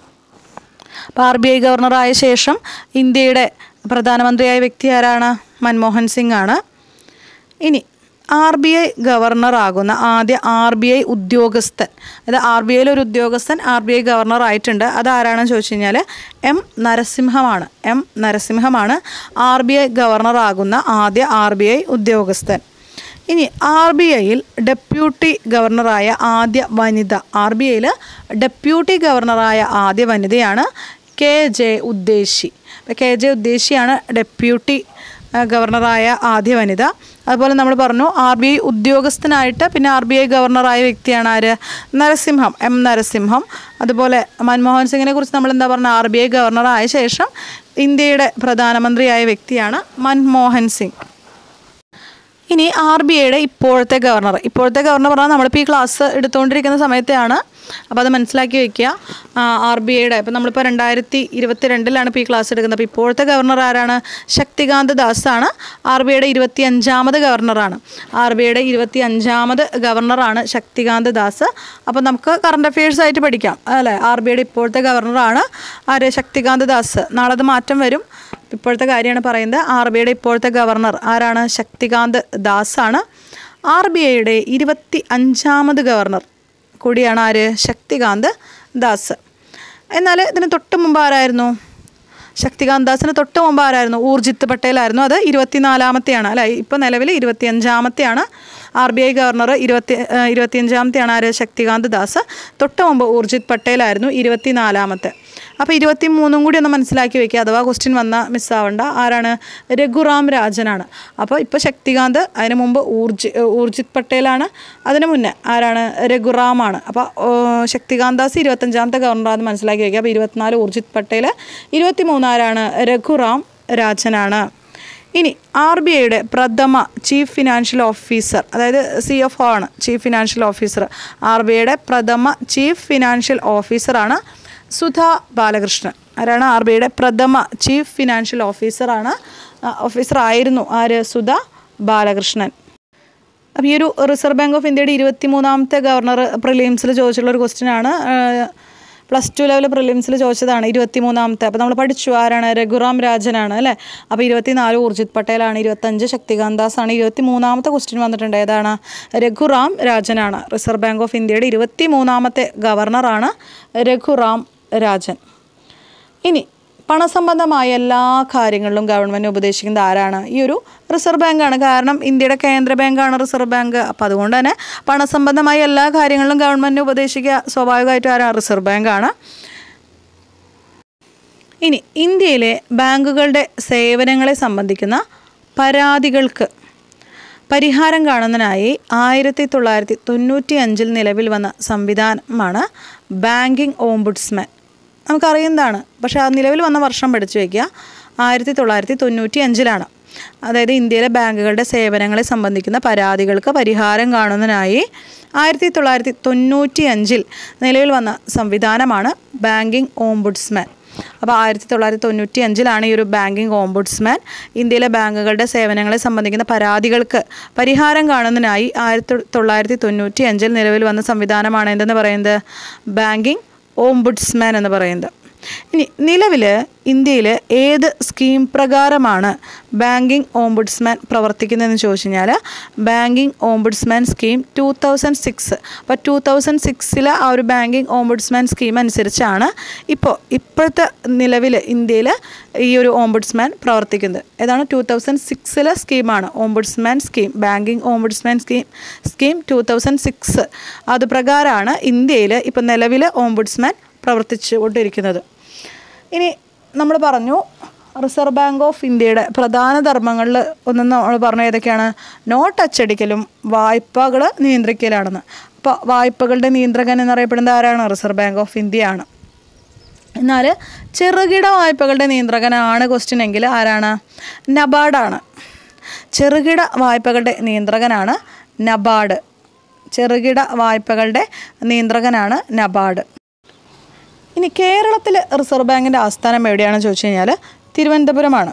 അപ്പോൾ ആർ ബി ഐ ഗവർണറായ ശേഷം ഇന്ത്യയുടെ പ്രധാനമന്ത്രിയായ വ്യക്തി ആരാണ് മൻമോഹൻ സിംഗ് ആണ് ഇനി ആർ ബി ഐ ഗവർണറാകുന്ന ആദ്യ ആർ ബി ഐ ഉദ്യോഗസ്ഥൻ അതായത് ആർ ബി ഐയിലെ ഒരു ഉദ്യോഗസ്ഥൻ ആർ ബി ഐ ഗവർണർ ആയിട്ടുണ്ട് അതാരാണെന്ന് ചോദിച്ചു കഴിഞ്ഞാൽ എം നരസിംഹമാണ് എം നരസിംഹമാണ് ആർ ബി ഐ ഗവർണറാകുന്ന ആദ്യ ആർ ബി ഐ ഉദ്യോഗസ്ഥൻ ഇനി ആർ ബി ഐയിൽ ഡെപ്യൂട്ടി ഗവർണറായ ആദ്യ വനിത ആർ ബി ഐയിൽ ഡെപ്യൂട്ടി ഗവർണറായ ആദ്യ വനിതയാണ് കെ ജെ ഉദ്ദേശി അപ്പോൾ കെ ജെ ഉദ്ദേശിയാണ് ഡെപ്യൂട്ടി ആ, ഗവർണറായ ആദ്യ വനിത അതുപോലെ നമ്മൾ പറഞ്ഞു ആർ ബി ഐ ഉദ്യോഗസ്ഥനായിട്ട് പിന്നെ ആർ ബി ഐ ഗവർണറായ വ്യക്തിയാണ് ആര് നരസിംഹം എം നരസിംഹം അതുപോലെ മൻമോഹൻ സിംഗിനെ കുറിച്ച് നമ്മൾ എന്താ പറഞ്ഞ ആർ ബി ഐ ഗവർണറായ ശേഷം ഇന്ത്യയുടെ പ്രധാനമന്ത്രിയായ വ്യക്തിയാണ് മൻമോഹൻ സിംഗ് ഇനി ആർ ബി ഐയുടെ ഇപ്പോഴത്തെ ഗവർണർ ഇപ്പോഴത്തെ ഗവർണർ പറഞ്ഞാൽ നമ്മളിപ്പോൾ ഈ ക്ലാസ് എടുത്തുകൊണ്ടിരിക്കുന്ന സമയത്താണ് അപ്പോൾ അത് മനസ്സിലാക്കി വെക്കുക ആർ ബി ഐയുടെ ഇപ്പോൾ നമ്മളിപ്പോൾ രണ്ടായിരത്തി ഇരുപത്തി രണ്ടിലാണ് ഇപ്പോൾ ഈ ക്ലാസ് എടുക്കുന്നത് അപ്പോൾ ഇപ്പോഴത്തെ ഗവർണർ ആരാണ് ശക്തികാന്ത് ദാസ് ആണ് ആർ ബി ഐയുടെ ഇരുപത്തി അഞ്ചാമത് ഗവർണറാണ് ആർ ബി ഐയുടെ ഇരുപത്തി അഞ്ചാമത് ഗവർണറാണ് ശക്തികാന്ത് ദാസ് അപ്പോൾ നമുക്ക് കറണ്ട് അഫയേഴ്സ് ആയിട്ട് പഠിക്കാം അല്ലേ ആർ ബി ഐയുടെ ഇപ്പോഴത്തെ ഗവർണറാണ് ആര് ശക്തികാന്ത് ദാസ് നാളെ അത് മാറ്റം വരും ഇപ്പോഴത്തെ കാര്യമാണ് പറയുന്നത് ആർ ബി ഐയുടെ ഇപ്പോഴത്തെ ഗവർണർ ആരാണ് ശക്തികാന്ത് ദാസ് ആണ് ആർ ബി ഐയുടെ ഇരുപത്തി അഞ്ചാമത് ഗവർണർ കൂടിയാണ് ആര് ശക്തികാന്ത് ദാസ് എന്നാൽ ഇതിന് തൊട്ട് മുമ്പ് ആരായിരുന്നു ശക്തികാന്ത് ദാസിന് തൊട്ട് മുമ്പ് ആരായിരുന്നു ഊർജിത്ത് പട്ടേലായിരുന്നു അത് ഇരുപത്തിനാലാമത്തെയാണ് അല്ല ഇപ്പോൾ നിലവിൽ ഇരുപത്തിയഞ്ചാമത്തെയാണ് ആർ ബി ഐ ഗവർണർ ഇരുപത്തി ഏഹ് ഇരുപത്തിയഞ്ചാമത്തെയാണ് ആര് ശക്തികാന്ത് ദാസ് തൊട്ട് മുമ്പ് ഊർജിത് പട്ടേലായിരുന്നു ഇരുപത്തിനാലാമത്തെ അപ്പോൾ ഇരുപത്തി മൂന്നും കൂടി ഒന്ന് മനസ്സിലാക്കി വെക്കുക അഥവാ ക്വസ്റ്റ്യൻ വന്ന മിസ്സാവണ്ട ആരാണ് രഘുറാം രാജനാണ് അപ്പോൾ ഇപ്പോൾ ശക്തികാന്ത് അതിന് മുമ്പ് ഊർജി ഊർജിത് പട്ടേലാണ് അതിന് മുന്നേ ആരാണ് രഘുറാമാണ് അപ്പോൾ ശക്തികാന്ത് ദാസ് ഇരുപത്തഞ്ചാമത്തെ ഗവർണറാണെന്ന് മനസ്സിലാക്കി വെക്കുക അപ്പോൾ ഇരുപത്തിനാല് ഊർജിത് പട്ടേൽ ഇരുപത്തി മൂന്നാരാണ് രഘുറാം രാജനാണ് ഇനി ആർ ബി ഐയുടെ പ്രഥമ ചീഫ് ഫിനാൻഷ്യൽ ഓഫീസർ അതായത് സി എഫ് ഒ ആണ് chief financial officer R B ഐയുടെ പ്രഥമ ചീഫ് ഫിനാൻഷ്യൽ ഓഫീസറാണ് സുധാ ബാലകൃഷ്ണൻ ആരാണ് ആർ ബി ഐയുടെ പ്രഥമ ചീഫ് ഫിനാൻഷ്യൽ ഓഫീസറാണ് ഓഫീസർ ആയിരുന്നു ആര് സുധാ ബാലകൃഷ്ണൻ അപ്പോൾ ഈ ഒരു റിസർവ് ബാങ്ക് ഓഫ് ഇന്ത്യയുടെ ഇരുപത്തി മൂന്നാമത്തെ ഗവർണർ പ്രിലിംസിൽ ചോദിച്ചിട്ടുള്ള ഒരു ക്വസ്റ്റ്യൻ ആണ് പ്ലസ് ടു ലെവൽ പ്രിലിംസിൽ ചോദിച്ചതാണ് ഇരുപത്തി മൂന്നാമത്തെ അപ്പോൾ നമ്മൾ പഠിച്ചു ആരാണ് രഘുറാം രാജനാണ് അല്ലേ അപ്പോൾ ഇരുപത്തിനാല് ഊർജിത് പട്ടേലാണ് ഇരുപത്തഞ്ച് ശക്തികാന്ത് ദാസ് ആണ് ഇരുപത്തി മൂന്നാമത്തെ ക്വസ്റ്റ്യൻ വന്നിട്ടുണ്ട് ഏതാണ് രഘുറാം രാജനാണ് റിസർവ് ബാങ്ക് ഓഫ് ഇന്ത്യയുടെ ഇരുപത്തി മൂന്നാമത്തെ ഗവർണറാണ് രഘുറാം രാജൻ ഇനി പണസംബന്ധമായ എല്ലാ കാര്യങ്ങളിലും ഗവൺമെൻറ് ഉപദേശിക്കുന്നത് ആരാണ് ഈ ഒരു റിസർവ് ബാങ്കാണ് കാരണം ഇന്ത്യയുടെ കേന്ദ്ര ബാങ്കാണ് റിസർവ് ബാങ്ക് അപ്പോൾ അതുകൊണ്ട് തന്നെ പണസംബന്ധമായ എല്ലാ കാര്യങ്ങളിലും ഗവൺമെൻറ് ഉപദേശിക്കുക സ്വാഭാവികമായിട്ടും ആരാണ് റിസർവ് ബാങ്കാണ് ഇനി ഇന്ത്യയിലെ ബാങ്കുകളുടെ സേവനങ്ങളെ സംബന്ധിക്കുന്ന പരാതികൾക്ക് പരിഹാരം കാണുന്നതിനായി ആയിരത്തി തൊള്ളായിരത്തി തൊണ്ണൂറ്റി അഞ്ചിൽ നിലവിൽ വന്ന സംവിധാനമാണ് ബാങ്കിങ് ഓംബുഡ്സ്മാൻ നമുക്കറിയുന്നതാണ് പക്ഷേ ആ നിലവിൽ വന്ന വർഷം പഠിച്ചു വയ്ക്കുക ആയിരത്തി തൊള്ളായിരത്തി തൊണ്ണൂറ്റി അഞ്ചിലാണ് അതായത് ഇന്ത്യയിലെ ബാങ്കുകളുടെ സേവനങ്ങളെ സംബന്ധിക്കുന്ന പരാതികൾക്ക് പരിഹാരം കാണുന്നതിനായി ആയിരത്തി തൊള്ളായിരത്തി തൊണ്ണൂറ്റി അഞ്ചിൽ നിലവിൽ വന്ന സംവിധാനമാണ് ബാങ്കിങ് ഓംബുഡ്സ്മാൻ അപ്പോൾ ആയിരത്തി തൊള്ളായിരത്തി തൊണ്ണൂറ്റി അഞ്ചിലാണ് ഈ ഒരു ബാങ്കിങ് ഓംബുഡ്സ്മാൻ ഇന്ത്യയിലെ ബാങ്കുകളുടെ സേവനങ്ങളെ സംബന്ധിക്കുന്ന പരാതികൾക്ക് പരിഹാരം കാണുന്നതിനായി ആയിരത്തി തൊള്ളായിരത്തി തൊണ്ണൂറ്റി അഞ്ചിൽ നിലവിൽ വന്ന സംവിധാനമാണ് എന്തെന്ന് പറയുന്നത് ബാങ്കിങ് ഓംബുഡ്സ്മാൻ എന്ന് പറയുന്നത് ഇനി നിലവിൽ ഇന്ത്യയിൽ ഏത് സ്കീം പ്രകാരമാണ് ബാങ്കിങ് ഓംബുഡ്സ്മാൻ പ്രവർത്തിക്കുന്നതെന്ന് ചോദിച്ചു കഴിഞ്ഞാൽ banking ombudsman scheme two thousand six അപ്പോൾ ടു തൗസൻഡ് സിക്സിലെ ആ ഒരു ബാങ്കിങ് ഓംബുഡ്സ്മാൻ സ്കീം അനുസരിച്ചാണ് ഇപ്പോൾ ഇപ്പോഴത്തെ നിലവിൽ ഇന്ത്യയിൽ ഈ ഒരു ഓംബുഡ്സ്മാൻ പ്രവർത്തിക്കുന്നത് ഏതാണ് ടു തൗസൻഡ് സിക്സിലെ സ്കീമാണ് ombudsman scheme banking ombudsman scheme scheme two thousand six അത് പ്രകാരമാണ് ഇന്ത്യയിൽ ഇപ്പോൾ നിലവിൽ ഓംബുഡ്സ്മാൻ പ്രവർത്തിച്ചു കൊണ്ടിരിക്കുന്നത് ഇനി നമ്മൾ പറഞ്ഞു റിസർവ് ബാങ്ക് ഓഫ് ഇന്ത്യയുടെ പ്രധാന ധർമ്മങ്ങളിൽ ഒന്ന് നമ്മൾ പറഞ്ഞ ഏതൊക്കെയാണ് നോട്ട് അച്ചടിക്കലും വായ്പകൾ നിയന്ത്രിക്കലാണെന്ന് അപ്പോൾ വായ്പകളുടെ നിയന്ത്രകൻ എന്നറിയപ്പെടുന്നത് ആരാണ് റിസർവ് ബാങ്ക് ഓഫ് ഇന്ത്യയാണ് എന്നാൽ ചെറുകിട വായ്പകളുടെ നിയന്ത്രകനാണ് ക്വസ്റ്റ്യൻ എങ്കിൽ ആരാണ് നബാർഡാണ് ചെറുകിട വായ്പകളുടെ നിയന്ത്രകനാണ് നബാർഡ് ചെറുകിട വായ്പകളുടെ നിയന്ത്രകനാണ് നബാർഡ് ഇനി കേരളത്തിൽ റിസർവ് ബാങ്കിൻ്റെ ആസ്ഥാനം എവിടെയാണെന്ന് ചോദിച്ചു കഴിഞ്ഞാൽ തിരുവനന്തപുരമാണ്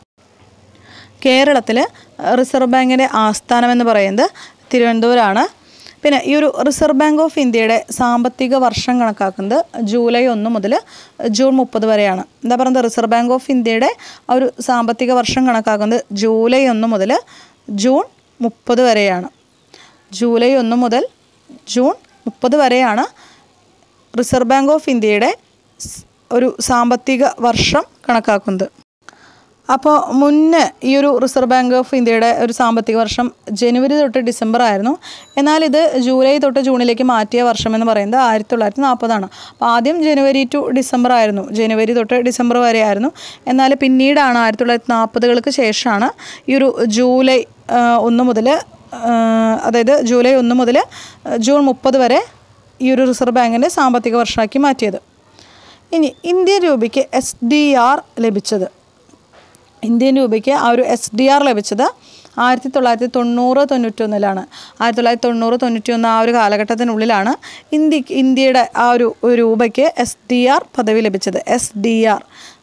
കേരളത്തിൽ റിസർവ് ബാങ്കിൻ്റെ ആസ്ഥാനം എന്ന് പറയുന്നത് തിരുവനന്തപുരമാണ് പിന്നെ ഈ ഒരു റിസർവ് ബാങ്ക് ഓഫ് ഇന്ത്യയുടെ സാമ്പത്തിക വർഷം കണക്കാക്കുന്നത് ജൂലൈ ഒന്ന് മുതൽ ജൂൺ മുപ്പത് വരെയാണ് എന്താ പറയുന്നത് റിസർവ് ബാങ്ക് ഓഫ് ഇന്ത്യയുടെ ആ ഒരു സാമ്പത്തിക വർഷം കണക്കാക്കുന്നത് ജൂലൈ ഒന്ന് മുതൽ ജൂൺ മുപ്പത് വരെയാണ് ജൂലൈ ഒന്ന് മുതൽ ജൂൺ മുപ്പത് വരെയാണ് റിസർവ് ബാങ്ക് ഓഫ് ഇന്ത്യയുടെ സ് ഒരു സാമ്പത്തിക വർഷം കണക്കാക്കുന്നത് അപ്പോൾ മുന്നേ ഈ ഒരു റിസർവ് ബാങ്ക് ഓഫ് ഇന്ത്യയുടെ ഒരു സാമ്പത്തിക വർഷം ജനുവരി തൊട്ട് ഡിസംബർ ആയിരുന്നു എന്നാൽ ഇത് ജൂലൈ തൊട്ട് ജൂണിലേക്ക് മാറ്റിയ വർഷം എന്ന് പറയുന്നത് ആയിരത്തി തൊള്ളായിരത്തി നാൽപ്പതാണ് അപ്പോൾ ആദ്യം ജനുവരി ടു ഡിസംബർ ആയിരുന്നു ജനുവരി തൊട്ട് ഡിസംബർ വരെ ആയിരുന്നു എന്നാൽ പിന്നീടാണ് ആയിരത്തി തൊള്ളായിരത്തി നാൽപ്പതുകൾക്ക് ശേഷമാണ് ഈ ഒരു ജൂലൈ ആ, ഒന്ന് മുതൽ ആ, അതായത് ജൂലൈ ഒന്ന് മുതൽ ജൂൺ മുപ്പത് വരെ ഈ ഒരു റിസർവ് ബാങ്കിൻ്റെ സാമ്പത്തിക വർഷമാക്കി മാറ്റിയത് ഇനി ഇന്ത്യൻ രൂപയ്ക്ക് എസ് ഡി ആർ ലഭിച്ചത് ഇന്ത്യൻ രൂപയ്ക്ക് ആ ഒരു എസ് ഡി ആർ ലഭിച്ചത് ആയിരത്തി തൊള്ളായിരത്തി തൊണ്ണൂറ് തൊണ്ണൂറ്റൊന്നിലാണ് ആയിരത്തി തൊള്ളായിരത്തി തൊണ്ണൂറ് തൊണ്ണൂറ്റിയൊന്ന് ആ ഒരു കാലഘട്ടത്തിനുള്ളിലാണ് ഇന്ത്യക്ക് ഇന്ത്യയുടെ ആ ഒരു ഒരു രൂപയ്ക്ക് എസ് ഡി ആർ പദവി ലഭിച്ചത് എസ് ഡി ആർ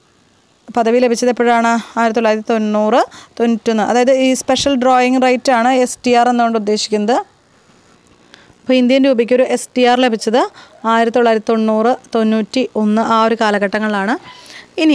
പദവി ലഭിച്ചത് എപ്പോഴാണ് ആയിരത്തി തൊള്ളായിരത്തി തൊണ്ണൂറ് തൊണ്ണൂറ്റൊന്ന് അതായത് ഈ സ്പെഷ്യൽ ഡ്രോയിങ് റൈറ്റ് ആണ് എസ് ടി ആർ എന്നുകൊണ്ട് ഉദ്ദേശിക്കുന്നത് അപ്പോൾ ഇന്ത്യൻ രൂപയ്ക്ക് ഒരു എസ് ടി ആർ ലഭിച്ചത് ആയിരത്തി തൊള്ളായിരത്തി തൊണ്ണൂറ് തൊണ്ണൂറ്റി ഒന്ന് ആ ഒരു കാലഘട്ടങ്ങളിലാണ് ഇനി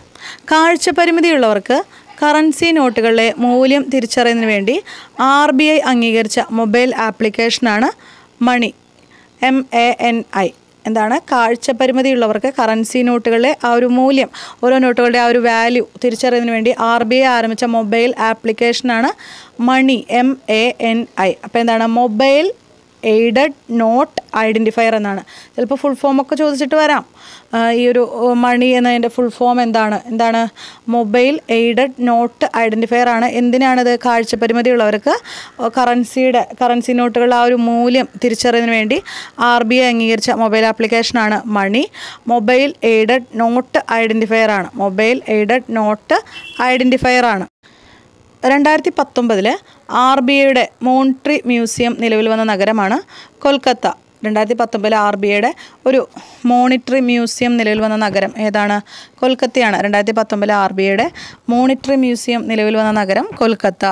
കാഴ്ചപരിമിതിയുള്ളവർക്ക് കറൻസി നോട്ടുകളിലെ മൂല്യം തിരിച്ചറിയുന്നതിന് വേണ്ടി ആർ ബി ഐ അംഗീകരിച്ച മൊബൈൽ ആപ്ലിക്കേഷനാണ് money M A N I എന്താണ് കാഴ്ചപരിമിതിയുള്ളവർക്ക് കറൻസി നോട്ടുകളിലെ ആ ഒരു മൂല്യം ഓരോ നോട്ടുകളുടെ ആ ഒരു വാല്യൂ തിരിച്ചറിയുന്നതിന് വേണ്ടി ആർ ബി ഐ ആരംഭിച്ച മൊബൈൽ ആപ്ലിക്കേഷനാണ് money M A N I അപ്പോൾ എന്താണ് മൊബൈൽ എയ്ഡഡ് നോട്ട് ഐഡൻറ്റിഫയർ എന്നാണ് ചിലപ്പോൾ ഫുൾ ഫോം ഒക്കെ ചോദിച്ചിട്ട് വരാം ആ, ഈ ഒരു മണി എന്നതിൻ്റെ ഫുൾ ഫോം എന്താണ് എന്താണ് മൊബൈൽ എയ്ഡഡ് നോട്ട് ഐഡൻറ്റിഫയർ ആണ് എന്തിനാണിത് കാഴ്ചപരിമിതിയുള്ളവർക്ക് കറൻസിയുടെ കറൻസി നോട്ടുകളുടെ ആ ഒരു മൂല്യം തിരിച്ചറിയുന്നതിന് വേണ്ടി ആർ ബി ഐ അംഗീകരിച്ച മൊബൈൽ ആപ്ലിക്കേഷനാണ് money mobile aided note identifier ആണ് മൊബൈൽ എയ്ഡഡ് നോട്ട് ഐഡൻറ്റിഫയർ ആണ് രണ്ടായിരത്തി പത്തൊമ്പതിൽ ആർ ബി ഐയുടെ മോൺട്രി മ്യൂസിയം നിലവിൽ വന്ന നഗരമാണ് കൊൽക്കത്ത രണ്ടായിരത്തി പത്തൊമ്പതിൽ ആർ ബി ഐയുടെ ഒരു മോണിറ്ററി മ്യൂസിയം നിലവിൽ വന്ന നഗരം ഏതാണ് കൊൽക്കത്തയാണ് രണ്ടായിരത്തി പത്തൊമ്പതിൽ ആർ ബി ഐയുടെ മോണിറ്ററി മ്യൂസിയം നിലവിൽ വന്ന നഗരം കൊൽക്കത്ത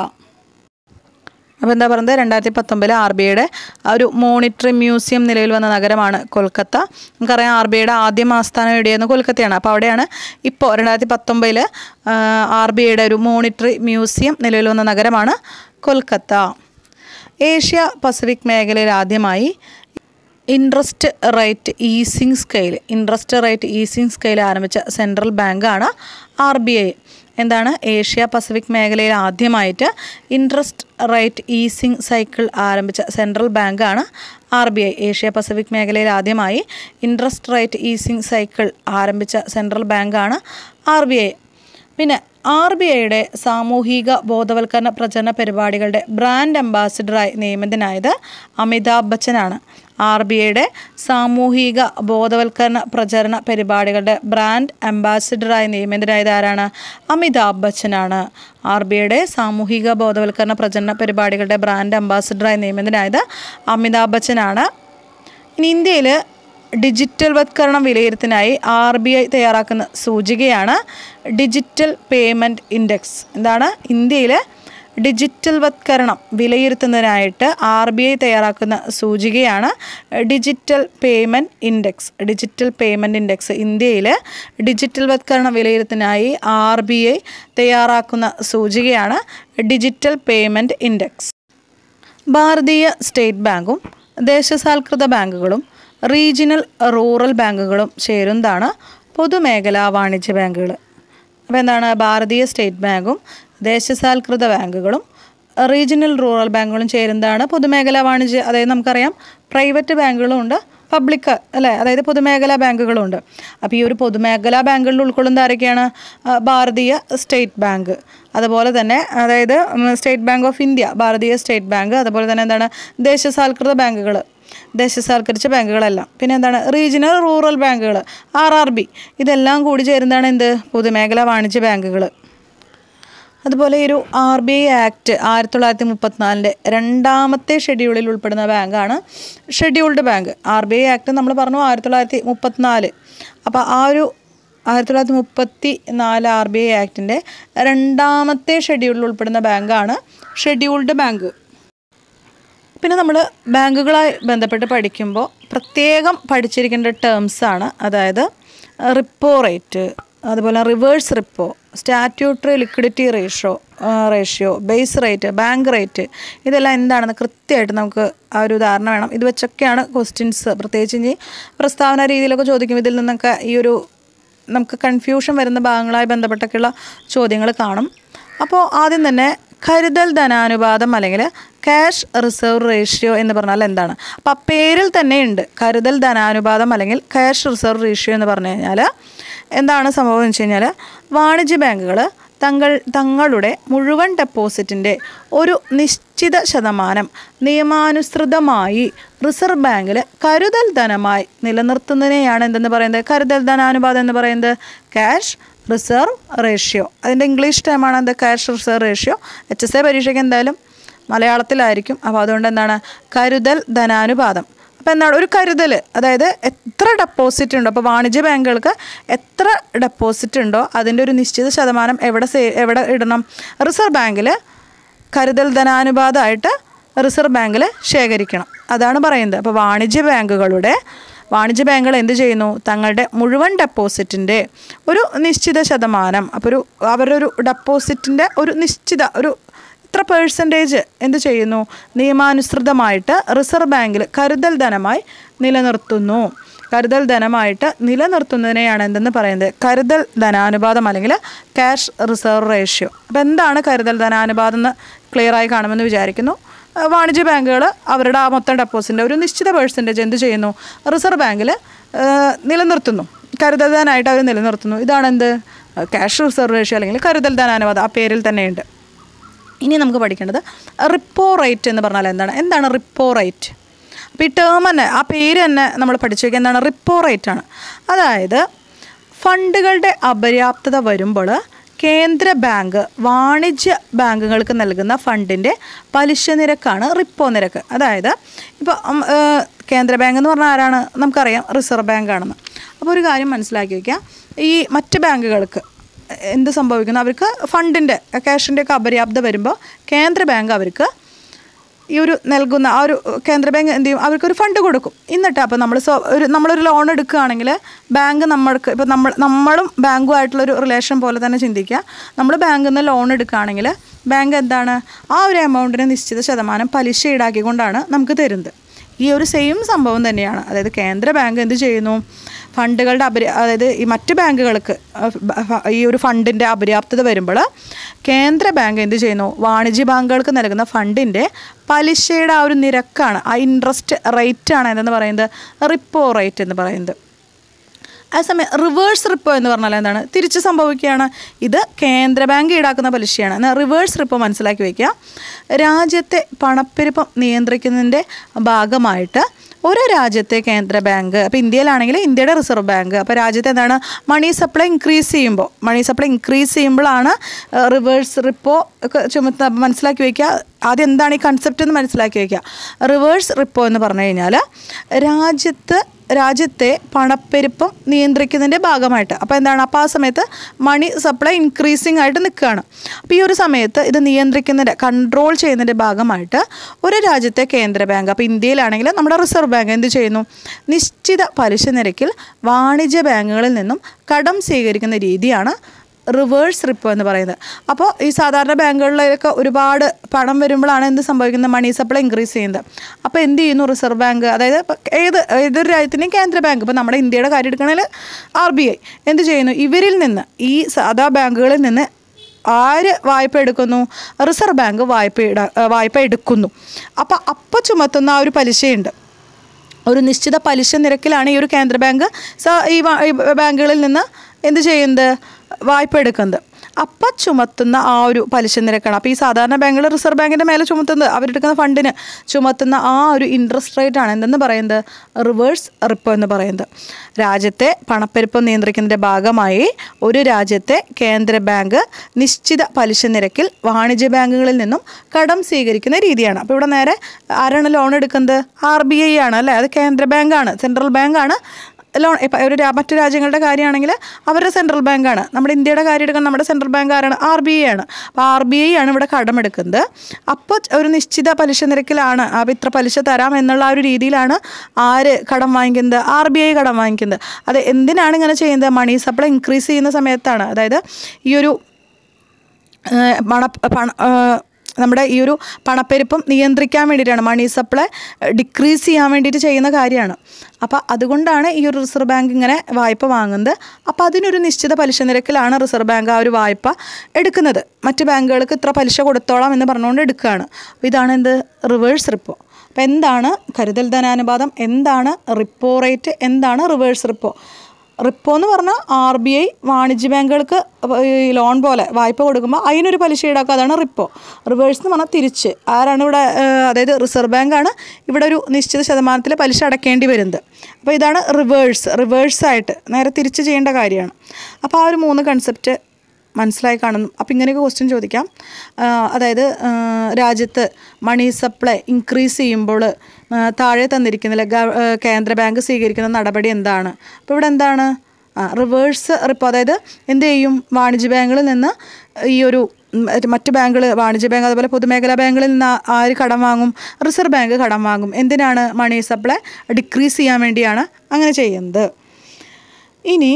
അപ്പോൾ എന്താ പറയുന്നത് രണ്ടായിരത്തി പത്തൊമ്പതിൽ ആർ ബി ഐയുടെ ഒരു മോണിറ്ററി മ്യൂസിയം നിലവിൽ വന്ന നഗരമാണ് കൊൽക്കത്ത നമുക്കറിയാം ആർ ബി ഐയുടെ ആദ്യം ആസ്ഥാനം എവിടെയായിരുന്നു കൊൽക്കത്തയാണ് അപ്പോൾ അവിടെയാണ് ഇപ്പോൾ രണ്ടായിരത്തി പത്തൊമ്പതിൽ ആർ ബി ഐയുടെ ഒരു മോണിറ്ററി മ്യൂസിയം നിലവിൽ വന്ന നഗരമാണ് കൊൽക്കത്ത ഏഷ്യ പസഫിക് മേഖലയിൽ ആദ്യമായി interest rate easing scale interest rate easing scale ആരംഭിച്ച സെൻട്രൽ ബാങ്കാണ് ആർ ബി ഐ എന്താണ് ഏഷ്യ പസഫിക് മേഖലയിൽ ആദ്യമായിട്ട് ഇൻട്രസ്റ്റ് റേറ്റ് ഈസിങ് സൈക്കിൾ ആരംഭിച്ച സെൻട്രൽ ബാങ്കാണ് R B I Asia Pacific മേഖലയിൽ ആദ്യമായി ഇൻട്രസ്റ്റ് റേറ്റ് ഈസിങ് സൈക്കിൾ ആരംഭിച്ച സെൻട്രൽ ബാങ്കാണ് ആർ ബി ഐ പിന്നെ ആർ ബി ഐയുടെ സാമൂഹിക ബോധവൽക്കരണ പ്രചരണ പരിപാടികളുടെ ബ്രാൻഡ് അംബാസിഡറായി നിയമിതനായത് അമിതാഭ് ബച്ചനാണ് ആർ ബി ഐയുടെ സാമൂഹിക ബോധവൽക്കരണ പ്രചരണ പരിപാടികളുടെ ബ്രാൻഡ് അംബാസിഡറായി നിയമിതനായത് ആരാണ് അമിതാഭ് ബച്ചനാണ് ആർ ബി ഐയുടെ സാമൂഹിക ബോധവൽക്കരണ പ്രചരണ പരിപാടികളുടെ ബ്രാൻഡ് അംബാസിഡറായി നിയമിതനായത് അമിതാഭ് ബച്ചനാണ് ഇനി ഇന്ത്യയിൽ ഡിജിറ്റൽ വത്കരണം വിലയിരുത്തനായി ആർ ബി ഐ തയ്യാറാക്കുന്ന സൂചികയാണ് ഡിജിറ്റൽ പേയ്മെൻറ്റ് ഇൻഡെക്സ് എന്താണ് ഇന്ത്യയിൽ ഡിജിറ്റൽ വത്കരണം വിലയിരുത്തുന്നതിനായിട്ട് ആർ ബി ഐ തയ്യാറാക്കുന്ന സൂചികയാണ് digital payment index digital payment index ഇന്ത്യയിൽ ഡിജിറ്റൽ വത്കരണം വിലയിരുത്തുന്നതിനായി ആർ ബി ഐ തയ്യാറാക്കുന്ന സൂചികയാണ് ഡിജിറ്റൽ പേയ്മെൻറ്റ് ഇൻഡെക്സ് ഭാരതീയ സ്റ്റേറ്റ് ബാങ്കും ദേശസാൽകൃത ബാങ്കുകളും റീജിയണൽ റൂറൽ ബാങ്കുകളും ചേരുന്നതാണ് പൊതുമേഖലാ വാണിജ്യ ബാങ്കുകൾ അപ്പോൾ എന്താണ് ഭാരതീയ സ്റ്റേറ്റ് ബാങ്കും ദേശസാൽകൃത ബാങ്കുകളും റീജിയണൽ റൂറൽ ബാങ്കുകളും ചേരുന്നതാണ് പൊതുമേഖലാ വാണിജ്യ അതായത് നമുക്കറിയാം പ്രൈവറ്റ് ബാങ്കുകളും ഉണ്ട് പബ്ലിക് അല്ലേ അതായത് പൊതുമേഖലാ ബാങ്കുകളും ഉണ്ട് അപ്പോൾ ഈ ഒരു പൊതുമേഖലാ ബാങ്കുകളിൽ ഉൾക്കൊള്ളുന്ന ആരൊക്കെയാണ് ആ, ഭാരതീയ സ്റ്റേറ്റ് ബാങ്ക് അതുപോലെ തന്നെ അതായത് ഉം, സ്റ്റേറ്റ് ബാങ്ക് ഓഫ് ഇന്ത്യ ഭാരതീയ സ്റ്റേറ്റ് ബാങ്ക് അതുപോലെ തന്നെ എന്താണ് ദേശസാൽകൃത ബാങ്കുകൾ ദേശസാൽക്കരിച്ച ബാങ്കുകളെല്ലാം പിന്നെ എന്താണ് റീജിയണൽ റൂറൽ ബാങ്കുകൾ ആർ ആർ ബി ഇതെല്ലാം കൂടി ചേരുന്നതാണ് എന്ത് പൊതുമേഖലാ വാണിജ്യ ബാങ്കുകൾ അതുപോലെ ഈ ഒരു ആർ ബി ഐ ആക്ട് ആയിരത്തി തൊള്ളായിരത്തി മുപ്പത്തിനാലിൻ്റെ രണ്ടാമത്തെ ഷെഡ്യൂളിൽ ഉൾപ്പെടുന്ന ബാങ്കാണ് scheduled bank R B I act നമ്മൾ പറഞ്ഞു ആയിരത്തി തൊള്ളായിരത്തി മുപ്പത്തിനാല് അപ്പോൾ ആ ഒരു ആയിരത്തി തൊള്ളായിരത്തി മുപ്പത്തി നാല് ആർ ബി ഐ ആക്ടിൻ്റെ രണ്ടാമത്തെ ഷെഡ്യൂളിൽ ഉൾപ്പെടുന്ന ബാങ്കാണ് ഷെഡ്യൂൾഡ് ബാങ്ക് പിന്നെ നമ്മൾ ബാങ്കുകളായി ബന്ധപ്പെട്ട് പഠിക്കുമ്പോൾ പ്രത്യേകം പഠിച്ചിരിക്കേണ്ട ടേംസാണ് അതായത് റിപ്പോ റേറ്റ് അതുപോലെ reverse repo statutory liquidity ratio ratio base rate bank rate ഇതെല്ലാം എന്താണെന്ന് കൃത്യമായിട്ട് നമുക്ക് ആ ഒരു ധാരണ വേണം ഇത് വെച്ചൊക്കെയാണ് ക്വസ്റ്റ്യൻസ് പ്രത്യേകിച്ച് ഇനി പ്രസ്താവന രീതിയിലൊക്കെ ചോദിക്കും ഇതിൽ നിന്നൊക്കെ ഈ ഒരു നമുക്ക് കൺഫ്യൂഷൻ വരുന്ന ഭാഗങ്ങളായി ബന്ധപ്പെട്ടൊക്കെയുള്ള ചോദ്യങ്ങൾ കാണും അപ്പോൾ ആദ്യം തന്നെ കരുതൽ ധനാനുപാതം അല്ലെങ്കിൽ ക്യാഷ് റിസർവ് റേഷ്യോ എന്ന് പറഞ്ഞാൽ എന്താണ് അപ്പോൾ ആ പേരിൽ തന്നെ ഉണ്ട് കരുതൽ ധനാനുപാതം അല്ലെങ്കിൽ ക്യാഷ് റിസർവ് റേഷ്യോ എന്ന് പറഞ്ഞു കഴിഞ്ഞാൽ എന്താണ് സംഭവം എന്ന് വെച്ച് കഴിഞ്ഞാൽ വാണിജ്യ ബാങ്കുകൾ തങ്ങൾ തങ്ങളുടെ മുഴുവൻ ഡെപ്പോസിറ്റിൻ്റെ ഒരു നിശ്ചിത ശതമാനം നിയമാനുസൃതമായി റിസർവ് ബാങ്കിൽ കരുതൽ ധനമായി നിലനിർത്തുന്നതിനെയാണ് എന്തെന്ന് പറയുന്നത് കരുതൽ ധനാനുപാതം എന്ന് പറയുന്നത് ക്യാഷ് റിസർവ് റേഷ്യോ അതിൻ്റെ ഇംഗ്ലീഷ് ടൈമാണ് എന്ത് cash reserve ratio H S A പരീക്ഷയ്ക്ക് എന്തായാലും മലയാളത്തിലായിരിക്കും അപ്പോൾ അതുകൊണ്ട് എന്താണ് കരുതൽ ധനാനുപാതം അപ്പോൾ എന്താണ് ഒരു കരുതൽ അതായത് എത്ര ഡെപ്പോസിറ്റ് ഉണ്ടോ അപ്പോൾ വാണിജ്യ ബാങ്കുകൾക്ക് എത്ര ഡെപ്പോസിറ്റ് ഉണ്ടോ അതിൻ്റെ ഒരു നിശ്ചിത ശതമാനം എവിടെ സേ എവിടെ ഇടണം റിസർവ് ബാങ്കിൽ കരുതൽ ധനാനുപാതമായിട്ട് റിസർവ് ബാങ്കിൽ ശേഖരിക്കണം അതാണ് പറയുന്നത് അപ്പോൾ വാണിജ്യ ബാങ്കുകളുടെ വാണിജ്യ ബാങ്കുകൾ എന്ത് ചെയ്യുന്നു തങ്ങളുടെ മുഴുവൻ ഡെപ്പോസിറ്റിൻ്റെ ഒരു നിശ്ചിത ശതമാനം അപ്പോൾ ഒരു അവരുടെ ഒരു ഡെപ്പോസിറ്റിൻ്റെ ഒരു നിശ്ചിത ഒരു ഇത്ര പേഴ്സൻറ്റേജ് എന്ത് ചെയ്യുന്നു നിയമാനുസൃതമായിട്ട് റിസർവ് ബാങ്കിൽ കരുതൽ ധനമായി നിലനിർത്തുന്നു കരുതൽ ധനമായിട്ട് നിലനിർത്തുന്നതിനെയാണ് എന്തെന്ന് പറയുന്നത് കരുതൽ ധനാനുപാതം അല്ലെങ്കിൽ ക്യാഷ് റിസർവ് റേഷ്യോ അപ്പോൾ എന്താണ് കരുതൽ ധനാനുപാതം എന്ന് ക്ലിയറായി കാണുമെന്ന് വിചാരിക്കുന്നു അഹ് വാണിജ്യ ബാങ്കുകൾ അവരുടെ ആ മൊത്തം ഡെപ്പോസിറ്റിൻ്റെ ഒരു നിശ്ചിത പേഴ്സൻറ്റേജ് എന്ത് ചെയ്യുന്നു റിസർവ് ബാങ്കിൽ നിലനിർത്തുന്നു കരുതൽ ധനമായിട്ട് അവർ നിലനിർത്തുന്നു ഇതാണ് എന്ത് ക്യാഷ് റിസർവ് റേഷ്യോ അല്ലെങ്കിൽ കരുതൽ ധനാനുപാതം ആ പേരിൽ തന്നെയുണ്ട് ഇനി നമുക്ക് പഠിക്കേണ്ടത് റിപ്പോ റേറ്റ് എന്ന് പറഞ്ഞാൽ എന്താണ് എന്താണ് റിപ്പോ റേറ്റ് അപ്പോൾ ഈ ടേം തന്നെ ആ പേര് തന്നെ നമ്മൾ പഠിച്ചു വയ്ക്കുക എന്താണ് റിപ്പോ റേറ്റ് ആണ് അതായത് ഫണ്ടുകളുടെ അപര്യാപ്തത വരുമ്പോൾ കേന്ദ്ര ബാങ്ക് വാണിജ്യ ബാങ്കുകൾക്ക് നൽകുന്ന ഫണ്ടിൻ്റെ പലിശ നിരക്കാണ് റിപ്പോ നിരക്ക് അതായത് ഇപ്പോൾ ഉം, ഏഹ്, കേന്ദ്ര ബാങ്ക് എന്ന് പറഞ്ഞാൽ ആരാണ് നമുക്കറിയാം റിസർവ് ബാങ്ക് ആണെന്ന് അപ്പോൾ ഒരു കാര്യം മനസ്സിലാക്കി വയ്ക്കുക ഈ മറ്റ് ബാങ്കുകൾക്ക് എന്ത് സംഭവിക്കുന്നു അവർക്ക് ഫണ്ടിൻ്റെ ക്യാഷിൻ്റെ ഒക്കെ അപര്യാപ്തത വരുമ്പോൾ കേന്ദ്ര ബാങ്ക് അവർക്ക് ഈ ഒരു നൽകുന്ന ആ ഒരു കേന്ദ്ര ബാങ്ക് എന്ത് ചെയ്യും അവർക്കൊരു ഫണ്ട് കൊടുക്കും എന്നിട്ട് അപ്പോൾ നമ്മൾ സ്വ ഒരു നമ്മളൊരു ലോൺ എടുക്കുകയാണെങ്കിൽ ബാങ്ക് നമ്മൾക്ക് ഇപ്പോൾ നമ്മൾ നമ്മളും ബാങ്കുമായിട്ടുള്ളൊരു റിലേഷൻ പോലെ തന്നെ ചിന്തിക്കുക നമ്മൾ ബാങ്കിൽ നിന്ന് ലോൺ എടുക്കുകയാണെങ്കിൽ ബാങ്ക് എന്താണ് ആ ഒരു എമൗണ്ടിന് നിശ്ചിത ശതമാനം പലിശ ഈടാക്കിക്കൊണ്ടാണ് നമുക്ക് തരുന്നത് ഈ ഒരു സെയിം സംഭവം തന്നെയാണ് അതായത് കേന്ദ്ര ബാങ്ക് എന്ത് ചെയ്യുന്നു ഫണ്ടുകളുടെ അപര്യ അതായത് ഈ മറ്റ് ബാങ്കുകൾക്ക് അഹ് ബ- ഫ- ഈ ഒരു ഫണ്ടിൻ്റെ അപര്യാപ്തത വരുമ്പോൾ കേന്ദ്ര ബാങ്ക് എന്ത് ചെയ്യുന്നു വാണിജ്യ ബാങ്കുകൾക്ക് നൽകുന്ന ഫണ്ടിൻ്റെ പലിശയുടെ ആ ഒരു നിരക്കാണ് ആ ഇൻട്രസ്റ്റ് റേറ്റ് ആണ് എന്തെന്ന് പറയുന്നത് റിപ്പോ റേറ്റ് എന്ന് പറയുന്നത് അതേസമയം റിവേഴ്സ് റിപ്പോ എന്ന് പറഞ്ഞാൽ എന്താണ് തിരിച്ച് സംഭവിക്കുകയാണ് ഇത് കേന്ദ്ര ബാങ്ക് ഈടാക്കുന്ന പലിശയാണ് എന്നാൽ റിവേഴ്സ് റിപ്പോ മനസ്സിലാക്കി വയ്ക്കുക രാജ്യത്തെ പണപ്പെരുപ്പം നിയന്ത്രിക്കുന്നതിൻ്റെ ഭാഗമായിട്ട് ഒരു രാജ്യത്തെ കേന്ദ്ര ബാങ്ക് അപ്പോൾ ഇന്ത്യയിലാണെങ്കിൽ ഇന്ത്യയുടെ റിസർവ് ബാങ്ക് അപ്പോൾ രാജ്യത്തെ എന്താണ് മണി സപ്ലൈ ഇൻക്രീസ് ചെയ്യുമ്പോൾ മണി സപ്ലൈ ഇൻക്രീസ് ചെയ്യുമ്പോഴാണ് റിവേഴ്സ് റിപ്പോ ഒക്കെ ചുമത്ത മനസ്സിലാക്കി വയ്ക്കുക ആദ്യം എന്താണ് ഈ കൺസെപ്റ്റ് എന്ന് മനസ്സിലാക്കി വയ്ക്കുക റിവേഴ്സ് റിപ്പോ എന്ന് പറഞ്ഞു കഴിഞ്ഞാൽ രാജ്യത്ത് രാജ്യത്തെ പണപ്പെരുപ്പം നിയന്ത്രിക്കുന്നതിൻ്റെ ഭാഗമായിട്ട് അപ്പോൾ എന്താണ് അപ്പോൾ ആ സമയത്ത് മണി സപ്ലൈ ഇൻക്രീസിങ് ആയിട്ട് നിൽക്കുകയാണ് അപ്പോൾ ഈ ഒരു സമയത്ത് ഇത് നിയന്ത്രിക്കുന്നതിൻ്റെ കൺട്രോൾ ചെയ്യുന്നതിൻ്റെ ഭാഗമായിട്ട് ഒരു രാജ്യത്തെ കേന്ദ്ര ബാങ്ക് അപ്പോൾ ഇന്ത്യയിലാണെങ്കിൽ നമ്മുടെ റിസർവ് ബാങ്ക് എന്ത് ചെയ്യുന്നു നിശ്ചിത പലിശ നിരക്കിൽ വാണിജ്യ ബാങ്കുകളിൽ നിന്നും കടം സ്വീകരിക്കുന്ന രീതിയാണ് റിവേഴ്സ് റിപ്പോ എന്ന് പറയുന്നത് അപ്പോൾ ഈ സാധാരണ ബാങ്കുകളിലൊക്കെ ഒരുപാട് പണം വരുമ്പോഴാണ് എന്ത് സംഭവിക്കുന്നത് മണി സപ്ലൈ ഇൻക്രീസ് ചെയ്യുന്നത് അപ്പോൾ എന്ത് ചെയ്യുന്നു റിസർവ് ബാങ്ക് അതായത് ഇപ്പം ഏത് ഏതൊരു രാജ്യത്തിൻ്റെയും കേന്ദ്ര ബാങ്ക് ഇപ്പോൾ നമ്മുടെ ഇന്ത്യയുടെ കാര്യം എടുക്കണമെങ്കിൽ ആർ ബി ഐ എന്ത് ചെയ്യുന്നു ഇവരിൽ നിന്ന് ഈ സാധാ ബാങ്കുകളിൽ നിന്ന് ആര് വായ്പ എടുക്കുന്നു റിസർവ് ബാങ്ക് വായ്പ ഇട വായ്പ എടുക്കുന്നു അപ്പോൾ അപ്പോൾ ചുമത്തുന്ന ആ ഒരു പലിശയുണ്ട് ഒരു നിശ്ചിത പലിശ നിരക്കിലാണ് ഈ ഒരു കേന്ദ്ര ബാങ്ക് സ- ഈ വാ- ഈ ബാങ്കുകളിൽ നിന്ന് എന്ത് ചെയ്യുന്നത് വായ്പ എടുക്കുന്നത് അപ്പം ചുമത്തുന്ന ആ ഒരു പലിശ നിരക്കാണ് അപ്പോൾ ഈ സാധാരണ ബാങ്കുകൾ റിസർവ് ബാങ്കിൻ്റെ മേലെ ചുമത്തുന്നത് അവരെടുക്കുന്ന ഫണ്ടിന് ചുമത്തുന്ന ആ ഒരു ഇൻട്രസ്റ്റ് റേറ്റ് ആണ് എന്തെന്ന് പറയുന്നത് റിവേഴ്സ് റിപ്പോ എന്ന് പറയുന്നത് രാജ്യത്തെ പണപ്പെരുപ്പം നിയന്ത്രിക്കുന്നതിൻ്റെ ഭാഗമായി ഒരു രാജ്യത്തെ കേന്ദ്ര ബാങ്ക് നിശ്ചിത പലിശ നിരക്കിൽ വാണിജ്യ ബാങ്കുകളിൽ നിന്നും കടം സ്വീകരിക്കുന്ന രീതിയാണ് അപ്പോൾ ഇവിടെ നേരെ ആരാണ് ലോൺ എടുക്കുന്നത് ആർ ബി ഐ ആണ് അല്ലേ അത് കേന്ദ്ര ബാങ്കാണ് സെൻട്രൽ ബാങ്കാണ് ലോൺ ഇപ്പം ഒരു രാ- മറ്റു രാജ്യങ്ങളുടെ കാര്യമാണെങ്കിൽ അവരുടെ സെൻട്രൽ ബാങ്കാണ് നമ്മുടെ ഇന്ത്യയുടെ കാര്യം എടുക്കാൻ നമ്മുടെ സെൻട്രൽ ബാങ്ക് ആരാണ് ആർ ബി ഐ ആണ് അപ്പോൾ ആർ ബി ഐ ആണ് ഇവിടെ കടമെടുക്കുന്നത് അപ്പോൾ ഒരു നിശ്ചിത പലിശ നിരക്കിലാണ് അപ്പോൾ ഇത്ര പലിശ തരാം എന്നുള്ള ആ ഒരു രീതിയിലാണ് ആര് കടം വാങ്ങിക്കുന്നത് ആർ ബി ഐ കടം വാങ്ങിക്കുന്നത് അത് എന്തിനാണ് ഇങ്ങനെ ചെയ്യുന്നത് മണി സപ്ലൈ ഇൻക്രീസ് ചെയ്യുന്ന സമയത്താണ് അതായത് ഈ ഒരു ഏഹ് പണ പണ ഏഹ് നമ്മുടെ ഈ ഒരു പണപ്പെരുപ്പം നിയന്ത്രിക്കാൻ വേണ്ടിയിട്ടാണ് മണി സപ്ലൈ ഡിക്രീസ് ചെയ്യാൻ വേണ്ടിയിട്ട് ചെയ്യുന്ന കാര്യമാണ് അപ്പോൾ അതുകൊണ്ടാണ് ഈ ഒരു റിസർവ് ബാങ്ക് ഇങ്ങനെ വായ്പ വാങ്ങുന്നത് അപ്പോൾ അതിനൊരു നിശ്ചിത പലിശ നിരക്കിലാണ് റിസർവ് ബാങ്ക് ആ ഒരു വായ്പ എടുക്കുന്നത് മറ്റ് ബാങ്കുകൾക്ക് ഇത്ര പലിശ കൊടുത്തോളാം എന്ന് പറഞ്ഞുകൊണ്ട് എടുക്കുകയാണ് അപ്പോൾ ഇതാണ് എന്ത് റിവേഴ്സ് റിപ്പോ അപ്പോൾ എന്താണ് കരുതൽ ധനാനുപാതം എന്താണ് റിപ്പോ റേറ്റ് എന്താണ് റിവേഴ്സ് റിപ്പോ റിപ്പോ എന്ന് പറഞ്ഞാൽ ആർ ബി ഐ വാണിജ്യ ബാങ്കുകൾക്ക് ഈ ലോൺ പോലെ വായ്പ കൊടുക്കുമ്പോൾ അതിനൊരു പലിശ ഈടാക്കുക അതാണ് റിപ്പോ റിവേഴ്സ് എന്ന് പറഞ്ഞാൽ തിരിച്ച് ആരാണ് ഇവിടെ ഏഹ്, അതായത് റിസർവ് ബാങ്കാണ് ഇവിടെ ഒരു നിശ്ചിത ശതമാനത്തിൽ പലിശ അടയ്ക്കേണ്ടി വരുന്നത് അപ്പോൾ ഇതാണ് റിവേഴ്സ് റിവേഴ്സായിട്ട് നേരെ തിരിച്ച് ചെയ്യേണ്ട കാര്യമാണ് അപ്പോൾ ആ ഒരു മൂന്ന് കൺസെപ്റ്റ് മനസ്സിലായി കാണുന്നു അപ്പോൾ ഇങ്ങനെയൊക്കെ ക്വസ്റ്റ്യൻ ചോദിക്കാം ആ, അതായത് ആ, രാജ്യത്ത് മണി സപ്ലൈ ഇൻക്രീസ് ചെയ്യുമ്പോൾ ആ, താഴെ തന്നിരിക്കുന്നില്ല ഗവ- ആ, കേന്ദ്ര ബാങ്ക് സ്വീകരിക്കുന്ന നടപടി എന്താണ് അപ്പോൾ ഇവിടെ എന്താണ് ആ റിവേഴ്സ് റിപ്പോ അതായത് എന്ത് ചെയ്യും വാണിജ്യ ബാങ്കുകളിൽ നിന്ന് ഈ ഒരു ഉം, മറ്റ് മറ്റ് ബാങ്കുകൾ വാണിജ്യ ബാങ്ക് അതുപോലെ പൊതുമേഖലാ ബാങ്കുകളിൽ നിന്ന് ആ- ആര് കടം വാങ്ങും റിസർവ് ബാങ്ക് കടം വാങ്ങും എന്തിനാണ് മണി സപ്ലൈ ഡിക്രീസ് ചെയ്യാൻ വേണ്ടിയാണ് അങ്ങനെ ചെയ്യുന്നത് ഇനി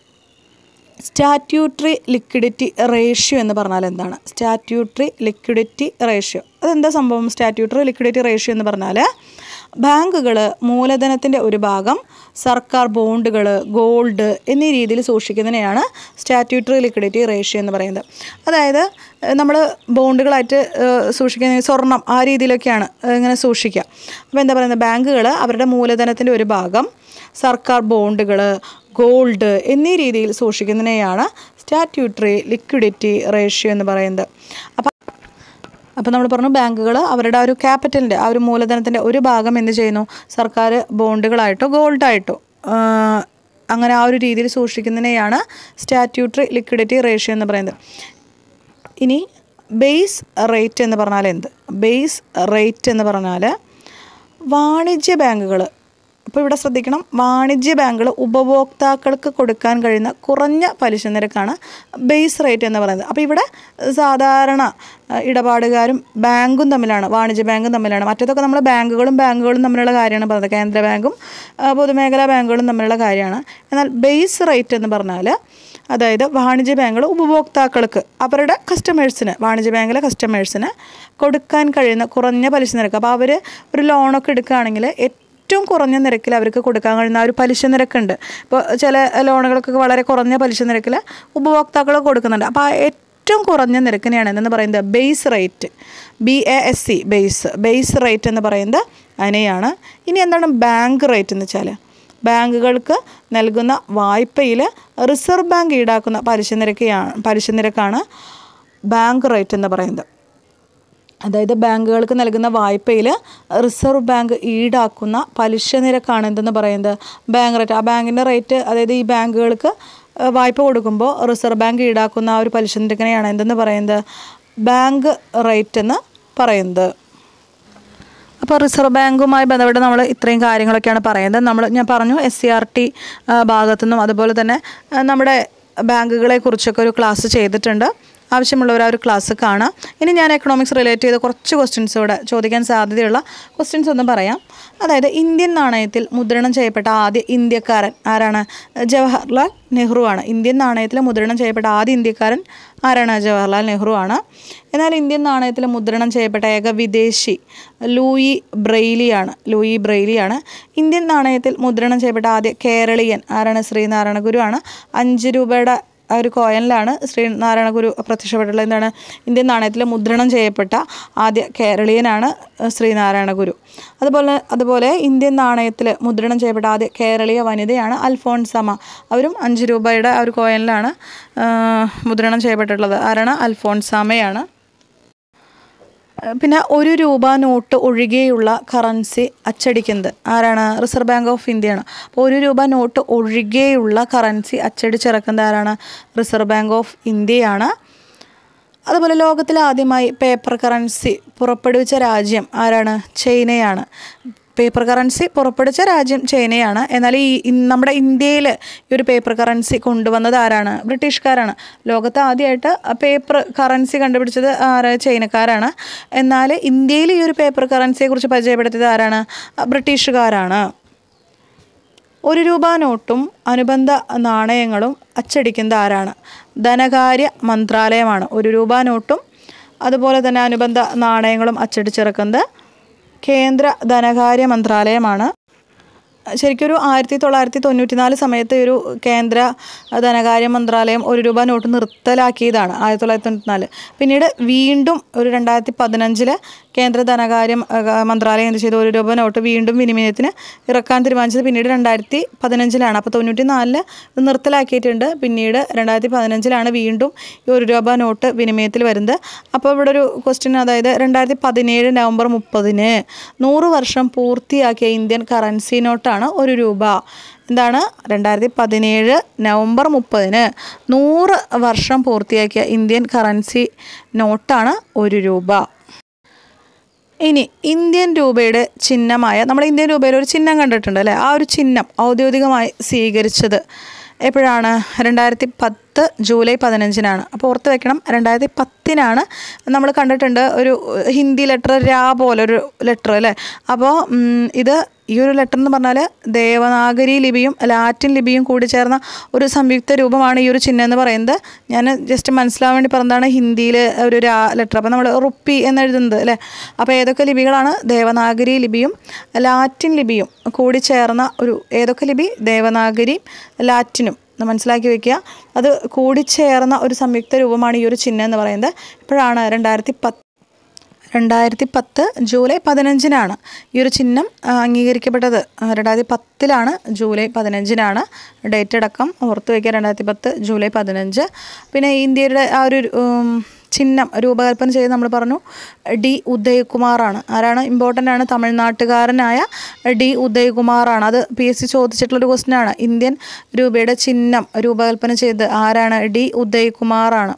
സ്റ്റാറ്റ്യൂട്ടറി ലിക്വിഡിറ്റി റേഷ്യോ എന്ന് പറഞ്ഞാൽ എന്താണ് സ്റ്റാറ്റ്യൂട്ടറി ലിക്വിഡിറ്റി റേഷ്യോ അതെന്താ സംഭവം സ്റ്റാറ്റ്യൂട്ടറി ലിക്വിഡിറ്റി റേഷ്യോ എന്ന് പറഞ്ഞാൽ ബാങ്കുകൾ മൂലധനത്തിൻ്റെ ഒരു ഭാഗം സർക്കാർ ബോണ്ടുകൾ ഗോൾഡ് എന്നീ രീതിയിൽ സൂക്ഷിക്കുന്നതിനെയാണ് സ്റ്റാറ്റ്യൂട്ടറി ലിക്വിഡിറ്റി റേഷ്യോ എന്ന് പറയുന്നത് അതായത് നമ്മൾ ബോണ്ടുകളായിട്ട് ഏഹ്, സൂക്ഷിക്കുന്ന സ്വർണം ആ രീതിയിലൊക്കെയാണ് ഏഹ്, ഇങ്ങനെ സൂക്ഷിക്കുക അപ്പോൾ എന്താ പറയുന്നത് ബാങ്കുകൾ അവരുടെ മൂലധനത്തിൻ്റെ ഒരു ഭാഗം സർക്കാർ ബോണ്ടുകൾ ഗോൾഡ് എന്നീ രീതിയിൽ സൂക്ഷിക്കുന്നതിനെയാണ് സ്റ്റാറ്റ്യൂട്ടറി ലിക്വിഡിറ്റി റേഷ്യോ എന്ന് പറയുന്നത് അപ്പം അപ്പോൾ നമ്മൾ പറഞ്ഞു ബാങ്കുകൾ അവരുടെ ആ ഒരു ക്യാപിറ്റലിൻ്റെ ആ ഒരു മൂലധനത്തിൻ്റെ ഒരു ഭാഗം എന്ത് ചെയ്യുന്നു സർക്കാർ ബോണ്ടുകളായിട്ടോ ഗോൾഡായിട്ടോ ആഹ്, അങ്ങനെ ആ ഒരു രീതിയിൽ സൂക്ഷിക്കുന്നതിനെയാണ് സ്റ്റാറ്റ്യൂട്ടറി ലിക്വിഡിറ്റി റേഷ്യോ എന്ന് പറയുന്നത് ഇനി ബേസ് റേറ്റ് എന്ന് പറഞ്ഞാൽ എന്ത് ബേസ് റേറ്റ് എന്ന് പറഞ്ഞാൽ വാണിജ്യ ബാങ്കുകൾ അപ്പോൾ ഇവിടെ ശ്രദ്ധിക്കണം വാണിജ്യ ബാങ്കുകൾ ഉപഭോക്താക്കൾക്ക് കൊടുക്കാൻ കഴിയുന്ന കുറഞ്ഞ പലിശ നിരക്കാണ് ബേസ് റേറ്റ് എന്ന് പറയുന്നത് അപ്പോൾ ഇവിടെ സാധാരണ അഹ്, ഇടപാടുകാരും ബാങ്കും തമ്മിലാണ് വാണിജ്യ ബാങ്കും തമ്മിലാണ് മറ്റേതൊക്കെ നമ്മൾ ബാങ്കുകളും ബാങ്കുകളും തമ്മിലുള്ള കാര്യമാണ് പറയുന്നത് കേന്ദ്ര ബാങ്കും അഹ്, പൊതുമേഖലാ ബാങ്കുകളും തമ്മിലുള്ള കാര്യമാണ് എന്നാൽ ബേസ് റേറ്റ് എന്ന് പറഞ്ഞാൽ അതായത് വാണിജ്യ ബാങ്കുകൾ ഉപഭോക്താക്കൾക്ക് അവരുടെ കസ്റ്റമേഴ്സിന് വാണിജ്യ ബാങ്കിലെ കസ്റ്റമേഴ്സിന് കൊടുക്കാൻ കഴിയുന്ന കുറഞ്ഞ പലിശ നിരക്ക് അപ്പോൾ അവർ ഒരു ലോണൊക്കെ എടുക്കുകയാണെങ്കിൽ ഏറ്റവും കുറഞ്ഞ നിരക്കിൽ അവർക്ക് കൊടുക്കാൻ കഴിയുന്ന ആ ഒരു പലിശ നിരക്കുണ്ട് ഇപ്പോൾ ചില ലോണുകൾക്കൊക്കെ വളരെ കുറഞ്ഞ പലിശ നിരക്കിൽ ഉപഭോക്താക്കൾ കൊടുക്കുന്നുണ്ട് അപ്പോൾ ആ ഏറ്റവും കുറഞ്ഞ നിരക്കിനെയാണ് എന്ന് പറയുന്നത് base rate B A S C base base rate എന്ന് പറയുന്നത് അതിനെയാണ് ഇനി എന്താണ് ബാങ്ക് റേറ്റ് എന്ന് വെച്ചാൽ ബാങ്കുകൾക്ക് നൽകുന്ന വായ്പയിൽ റിസർവ് ബാങ്ക് ഈടാക്കുന്ന പലിശ നിരക്കാണ് പലിശ നിരക്കാണ് ബാങ്ക് റേറ്റ് എന്ന് പറയുന്നത് അതായത് ബാങ്കുകൾക്ക് നൽകുന്ന വായ്പയിൽ റിസർവ് ബാങ്ക് ഈടാക്കുന്ന പലിശ നിരക്കാണ് എന്തെന്ന് പറയുന്നത് ബാങ്ക് റേറ്റ് ആ ബാങ്കിൻ്റെ റേറ്റ് അതായത് ഈ ബാങ്കുകൾക്ക് ഏഹ്, വായ്പ കൊടുക്കുമ്പോൾ റിസർവ് ബാങ്ക് ഈടാക്കുന്ന ആ ഒരു പലിശ നിരക്കിനെയാണ് എന്തെന്ന് പറയുന്നത് ബാങ്ക് റേറ്റ് എന്ന് പറയുന്നത് അപ്പോൾ റിസർവ് ബാങ്കുമായി ബന്ധപ്പെട്ട് നമ്മൾ ഇത്രയും കാര്യങ്ങളൊക്കെയാണ് പറയുന്നത് നമ്മൾ ഞാൻ പറഞ്ഞു എസ് സി ആർ ടി ഭാഗത്തു നിന്നും അതുപോലെ തന്നെ ആ, നമ്മുടെ ബാങ്കുകളെ കുറിച്ചൊക്കെ ഒരു ക്ലാസ് ചെയ്തിട്ടുണ്ട് ആവശ്യമുള്ളവർ ആ ഒരു ക്ലാസ് കാണാം ഇനി ഞാൻ എക്കണോമിക്സ് റിലേറ്റ് ചെയ്ത് കുറച്ച് ക്വസ്റ്റ്യൻസ് ഇവിടെ ചോദിക്കാൻ സാധ്യതയുള്ള ക്വസ്റ്റ്യൻസ് ഒന്ന് പറയാം അതായത് ഇന്ത്യൻ നാണയത്തിൽ മുദ്രണം ചെയ്യപ്പെട്ട ആദ്യ ഇന്ത്യക്കാരൻ ആരാണ് ജവഹർലാൽ നെഹ്റു ആണ് ഇന്ത്യൻ നാണയത്തിൽ മുദ്രണം ചെയ്യപ്പെട്ട ആദ്യ ഇന്ത്യക്കാരൻ ആരാണ് ജവഹർലാൽ നെഹ്റു ആണ് എന്നാൽ ഇന്ത്യൻ നാണയത്തിൽ മുദ്രണം ചെയ്യപ്പെട്ട ഏക വിദേശി ലൂയി ബ്രെയിലിയാണ് ലൂയി ബ്രെയിലിയാണ് ഇന്ത്യൻ നാണയത്തിൽ മുദ്രണം ചെയ്യപ്പെട്ട ആദ്യ കേരളീയൻ ആരാണ് ശ്രീനാരായണ ഗുരു ആണ് അഞ്ച് രൂപയുടെ ആ ഒരു കോയനിലാണ് ശ്രീനാരായണ ഗുരു പ്രത്യക്ഷപ്പെട്ടുള്ളത് എന്താണ് ഇന്ത്യൻ നാണയത്തിൽ മുദ്രണം ചെയ്യപ്പെട്ട ആദ്യ കേരളീയനാണ് ശ്രീനാരായണ ഗുരു അതുപോലെ അതുപോലെ ഇന്ത്യൻ നാണയത്തിൽ മുദ്രണം ചെയ്യപ്പെട്ട ആദ്യ കേരളീയ വനിതയാണ് അൽഫോൺസമ്മ അവരും അഞ്ച് രൂപയുടെ ആ ഒരു കോയനിലാണ് ആ, മുദ്രണം ചെയ്യപ്പെട്ടിട്ടുള്ളത് ആരാണ് അൽഫോൺസാമയാണ് പിന്നെ ഒരു രൂപ നോട്ട് ഒഴികെയുള്ള കറൻസി അച്ചടിക്കുന്നത് ആരാണ് റിസർവ് ബാങ്ക് ഓഫ് ഇന്ത്യയാണ് അപ്പോൾ ഒരു രൂപ നോട്ട് ഒഴികെയുള്ള കറൻസി അച്ചടിച്ചിറക്കുന്നത് ആരാണ് റിസർവ് ബാങ്ക് ഓഫ് ഇന്ത്യയാണ് അതുപോലെ ലോകത്തിൽ ആദ്യമായി പേപ്പർ കറൻസി പുറപ്പെടുവിച്ച രാജ്യം ആരാണ് ചൈനയാണ് പേപ്പർ കറൻസി പുറപ്പെടുവിച്ച രാജ്യം ചൈനയാണ് എന്നാൽ ഈ ഇൻ- നമ്മുടെ ഇന്ത്യയിൽ ഈ ഒരു പേപ്പർ കറൻസി കൊണ്ടുവന്നത് ആരാണ് ബ്രിട്ടീഷുകാരാണ് ലോകത്ത് ആദ്യമായിട്ട് പേപ്പർ കറൻസി കണ്ടുപിടിച്ചത് ആര് ചൈനക്കാരാണ് എന്നാൽ ഇന്ത്യയിൽ ഈ ഒരു പേപ്പർ കറൻസിയെക്കുറിച്ച് പരിചയപ്പെടുത്തിയത് ആരാണ് ബ്രിട്ടീഷുകാരാണ് ഒരു രൂപ നോട്ടും അനുബന്ധ നാണയങ്ങളും അച്ചടിക്കുന്നത് ആരാണ് ധനകാര്യ മന്ത്രാലയമാണ് ഒരു രൂപ നോട്ടും അതുപോലെ തന്നെ അനുബന്ധ നാണയങ്ങളും അച്ചടിച്ചിറക്കുന്നത് കേന്ദ്ര ധനകാര്യ മന്ത്രാലയമാണ് ശരിക്കും ഒരു ആയിരത്തി തൊള്ളായിരത്തി തൊണ്ണൂറ്റി നാല് സമയത്ത് ഒരു കേന്ദ്ര ധനകാര്യ മന്ത്രാലയം ഒരു രൂപ നോട്ട് നിർത്തലാക്കിയതാണ് ആയിരത്തി തൊള്ളായിരത്തി തൊണ്ണൂറ്റി നാല് പിന്നീട് വീണ്ടും ഒരു രണ്ടായിരത്തി പതിനഞ്ചില് കേന്ദ്ര ധനകാര്യ ഏഹ്, മന്ത്രാലയം എന്ത് ചെയ്തു ഒരു രൂപ നോട്ട് വീണ്ടും വിനിമയത്തിന് ഇറക്കാൻ തീരുമാനിച്ചത് പിന്നീട് രണ്ടായിരത്തി പതിനഞ്ചിലാണ് അപ്പോൾ തൊണ്ണൂറ്റി നാലില് ഇത് നിർത്തലാക്കിയിട്ടുണ്ട് പിന്നീട് രണ്ടായിരത്തി പതിനഞ്ചിലാണ് വീണ്ടും ഈ ഒരു രൂപ നോട്ട് വിനിമയത്തിൽ വരുന്നത് അപ്പോൾ ഇവിടെ ഒരു ക്വസ്റ്റ്യൻ അതായത് രണ്ടായിരത്തി പതിനേഴ് നവംബർ മുപ്പതിന് നൂറ് വർഷം പൂർത്തിയാക്കിയ ഇന്ത്യൻ കറൻസി നോട്ടാണ് ഒരു രൂപ എന്താണ് രണ്ടായിരത്തി പതിനേഴ് നവംബർ മുപ്പതിന് നൂറ് വർഷം പൂർത്തിയാക്കിയ ഇന്ത്യൻ കറൻസി നോട്ടാണ് ഒരു രൂപ ഇനി ഇന്ത്യൻ രൂപയുടെ ചിഹ്നമായ നമ്മൾ ഇന്ത്യൻ രൂപയിൽ ഒരു ചിഹ്നം കണ്ടിട്ടുണ്ട് അല്ലേ ആ ഒരു ചിഹ്നം ഔദ്യോഗികമായി സ്വീകരിച്ചത് എപ്പോഴാണ് രണ്ടായിരത്തി പത്ത് ജൂലൈ പതിനഞ്ചിനാണ് അപ്പോൾ ഓർത്ത് വെക്കണം രണ്ടായിരത്തി പത്തിനാണ് നമ്മൾ കണ്ടിട്ടുണ്ട് ഒരു ഹിന്ദി ലെറ്റർ രാ പോലെ ഒരു ലെറ്റർ അല്ലേ അപ്പോൾ ഉം, ഇത് ഈ ഒരു ലെറ്റർ എന്ന് പറഞ്ഞാൽ ദേവനാഗരി ലിപിയും ലാറ്റിൻ ലിപിയും കൂടി ചേർന്ന ഒരു സംയുക്ത രൂപമാണ് ഈ ഒരു ചിഹ്നം എന്ന് പറയുന്നത് ഞാൻ ജസ്റ്റ് മനസ്സിലാവാൻ വേണ്ടി പറഞ്ഞതാണ് ഹിന്ദിയിൽ ഒരു രാ ലെറ്റർ അപ്പോൾ നമ്മൾ റുപ്പി എന്ന് എഴുതുന്നത് അല്ലേ അപ്പോൾ ഏതൊക്കെ ലിപികളാണ് ദേവനാഗരി ലിപിയും ലാറ്റിൻ ലിപിയും കൂടി ചേർന്ന ഒരു ഏതൊക്കെ ലിപി ദേവനാഗരിയും ലാറ്റിനും ഒന്ന് മനസ്സിലാക്കി വെക്കുക അത് കൂടിച്ചേർന്ന ഒരു സംയുക്ത രൂപമാണ് ഈ ഒരു ചിഹ്നം എന്ന് പറയുന്നത് ഇപ്പോഴാണ് രണ്ടായിരത്തി പത്ത് രണ്ടായിരത്തി പത്ത് ജൂലൈ പതിനഞ്ചിനാണ് ഈ ഒരു ചിഹ്നം ആ, അംഗീകരിക്കപ്പെട്ടത് ആ, രണ്ടായിരത്തി പത്തിലാണ് ജൂലൈ പതിനഞ്ചിനാണ് ഡേറ്റ് അടക്കം ഓർത്ത് വയ്ക്കുക രണ്ടായിരത്തി പത്ത് ജൂലൈ പതിനഞ്ച് പിന്നെ ഇന്ത്യയുടെ ആ ഒരു ഉം, ചിഹ്നം രൂപകൽപ്പന ചെയ്ത് നമ്മൾ പറഞ്ഞു ഡി ഉദയകുമാറാണ് ആരാണ് ഇമ്പോർട്ടൻ്റ് ആണ് തമിഴ്നാട്ടുകാരനായ ഡി ഉദയകുമാറാണ് അത് പി എസ് സി ചോദിച്ചിട്ടുള്ളൊരു ക്വസ്റ്റ്യൻ ആണ് ഇന്ത്യൻ രൂപയുടെ ചിഹ്നം രൂപകൽപ്പന ചെയ്ത് ആരാണ് ഡി ഉദയകുമാറാണ്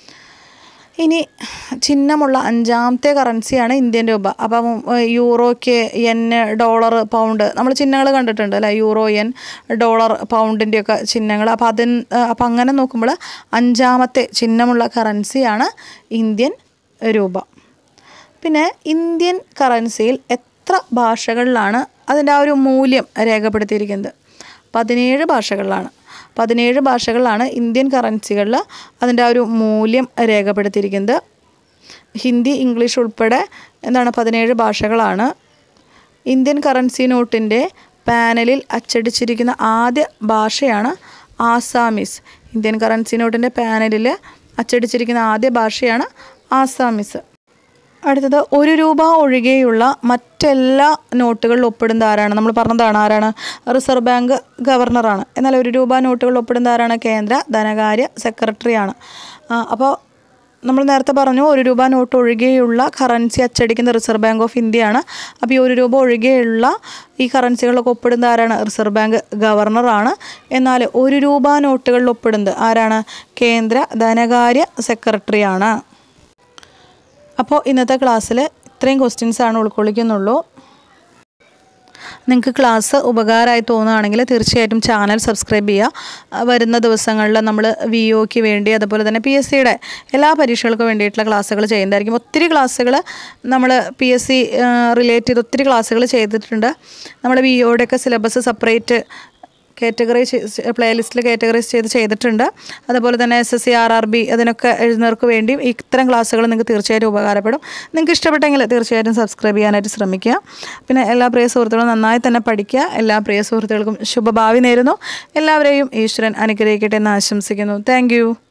ഇനി ചിഹ്നമുള്ള അഞ്ചാമത്തെ കറൻസിയാണ് ഇന്ത്യൻ രൂപ അപ്പം ഏഹ്, യൂറോയ്ക്ക് യെൻ ഡോളർ പൗണ്ട് നമ്മൾ ചിഹ്നങ്ങൾ കണ്ടിട്ടുണ്ട് അല്ലേ യൂറോ യെൻ ഡോളർ പൗണ്ടിൻ്റെയൊക്കെ ചിഹ്നങ്ങൾ അപ്പോൾ അതിന് അപ്പം അങ്ങനെ നോക്കുമ്പോൾ അഞ്ചാമത്തെ ചിഹ്നമുള്ള കറൻസിയാണ് ഇന്ത്യൻ രൂപ പിന്നെ ഇന്ത്യൻ കറൻസിയിൽ എത്ര ഭാഷകളിലാണ് അതിൻ്റെ ആ ഒരു മൂല്യം രേഖപ്പെടുത്തിയിരിക്കുന്നത് പതിനേഴ് ഭാഷകളിലാണ് പതിനേഴ് ഭാഷകളിലാണ് ഇന്ത്യൻ കറൻസികളിൽ അതിൻ്റെ ആ ഒരു മൂല്യം രേഖപ്പെടുത്തിയിരിക്കുന്നത് ഹിന്ദി ഇംഗ്ലീഷ് ഉൾപ്പെടെ എന്താണ് പതിനേഴ് ഭാഷകളാണ് ഇന്ത്യൻ കറൻസി നോട്ടിൻ്റെ പാനലിൽ അച്ചടിച്ചിരിക്കുന്ന ആദ്യ ഭാഷയാണ് ആസാമീസ് ഇന്ത്യൻ കറൻസി നോട്ടിൻ്റെ പാനലിൽ അച്ചടിച്ചിരിക്കുന്ന ആദ്യ ഭാഷയാണ് ആസാമീസ് അടുത്തത് ഒരു രൂപ ഒഴികെയുള്ള മറ്റെല്ലാ നോട്ടുകളിൽ ഒപ്പിടുന്ന ആരാണ് നമ്മൾ പറഞ്ഞതാണ് ആരാണ് റിസർവ് ബാങ്ക് ഗവർണറാണ് എന്നാൽ ഒരു രൂപ നോട്ടുകളിൽ ഒപ്പിടുന്ന ആരാണ് കേന്ദ്ര ധനകാര്യ സെക്രട്ടറിയാണ് അപ്പോൾ നമ്മൾ നേരത്തെ പറഞ്ഞു ഒരു രൂപ നോട്ട് ഒഴികെയുള്ള കറൻസി അച്ചടിക്കുന്ന റിസർവ് ബാങ്ക് ഓഫ് ഇന്ത്യയാണ് അപ്പോൾ ഈ ഒരു രൂപ ഒഴികെയുള്ള ഈ കറൻസികളിലൊക്കെ ഒപ്പിടുന്ന ആരാണ് റിസർവ് ബാങ്ക് ഗവർണറാണ് എന്നാൽ ഒരു രൂപ നോട്ടുകളിൽ ഒപ്പിടുന്നത് ആരാണ് കേന്ദ്ര ധനകാര്യ സെക്രട്ടറിയാണ് അപ്പോൾ ഇന്നത്തെ ക്ലാസ്സിൽ ഇത്രയും ക്വസ്റ്റ്യൻസ് ആണ് ഉൾക്കൊള്ളിക്കുന്നുള്ളൂ നിങ്ങൾക്ക് ക്ലാസ് ഉപകാരമായി തോന്നുകയാണെങ്കിൽ തീർച്ചയായിട്ടും ചാനൽ സബ്സ്ക്രൈബ് ചെയ്യുക വരുന്ന ദിവസങ്ങളിൽ നമ്മൾ വി ഒക്ക് വേണ്ടി അതുപോലെ തന്നെ പി എസ് സിയുടെ എല്ലാ പരീക്ഷകൾക്കും വേണ്ടിയിട്ടുള്ള ക്ലാസ്സുകൾ ചെയ്യുന്നതായിരിക്കും ഒത്തിരി ക്ലാസ്സുകൾ നമ്മൾ പി എസ് സി റിലേറ്റ് ചെയ്ത് ഒത്തിരി ക്ലാസ്സുകൾ ചെയ്തിട്ടുണ്ട് നമ്മൾ വി ഒയുടെയൊക്കെ സിലബസ് സെപ്പറേറ്റ് കാറ്റഗറി പ്ലേലിസ്റ്റിൽ കാറ്റഗറൈസ് ചെയ്ത് ചെയ്തിട്ടുണ്ട് അതുപോലെ തന്നെ S S C R R B അതിനൊക്കെ എഴുതുന്നവർക്ക് വേണ്ടി ഇത്തരം ക്ലാസ്സുകൾ നിങ്ങൾക്ക് തീർച്ചയായിട്ടും ഉപകാരപ്പെടും നിങ്ങൾക്ക് ഇഷ്ടപ്പെട്ടെങ്കിൽ തീർച്ചയായിട്ടും സബ്സ്ക്രൈബ് ചെയ്യാനായിട്ട് ശ്രമിക്കുക പിന്നെ എല്ലാ പ്രിയ സുഹൃത്തുക്കളും നന്നായി തന്നെ പഠിക്കുക എല്ലാ പ്രിയ സുഹൃത്തുക്കൾക്കും ശുഭഭാവി നേരുന്നു എല്ലാവരെയും ഈശ്വരൻ അനുഗ്രഹിക്കട്ടെ എന്ന് ആശംസിക്കുന്നു താങ്ക്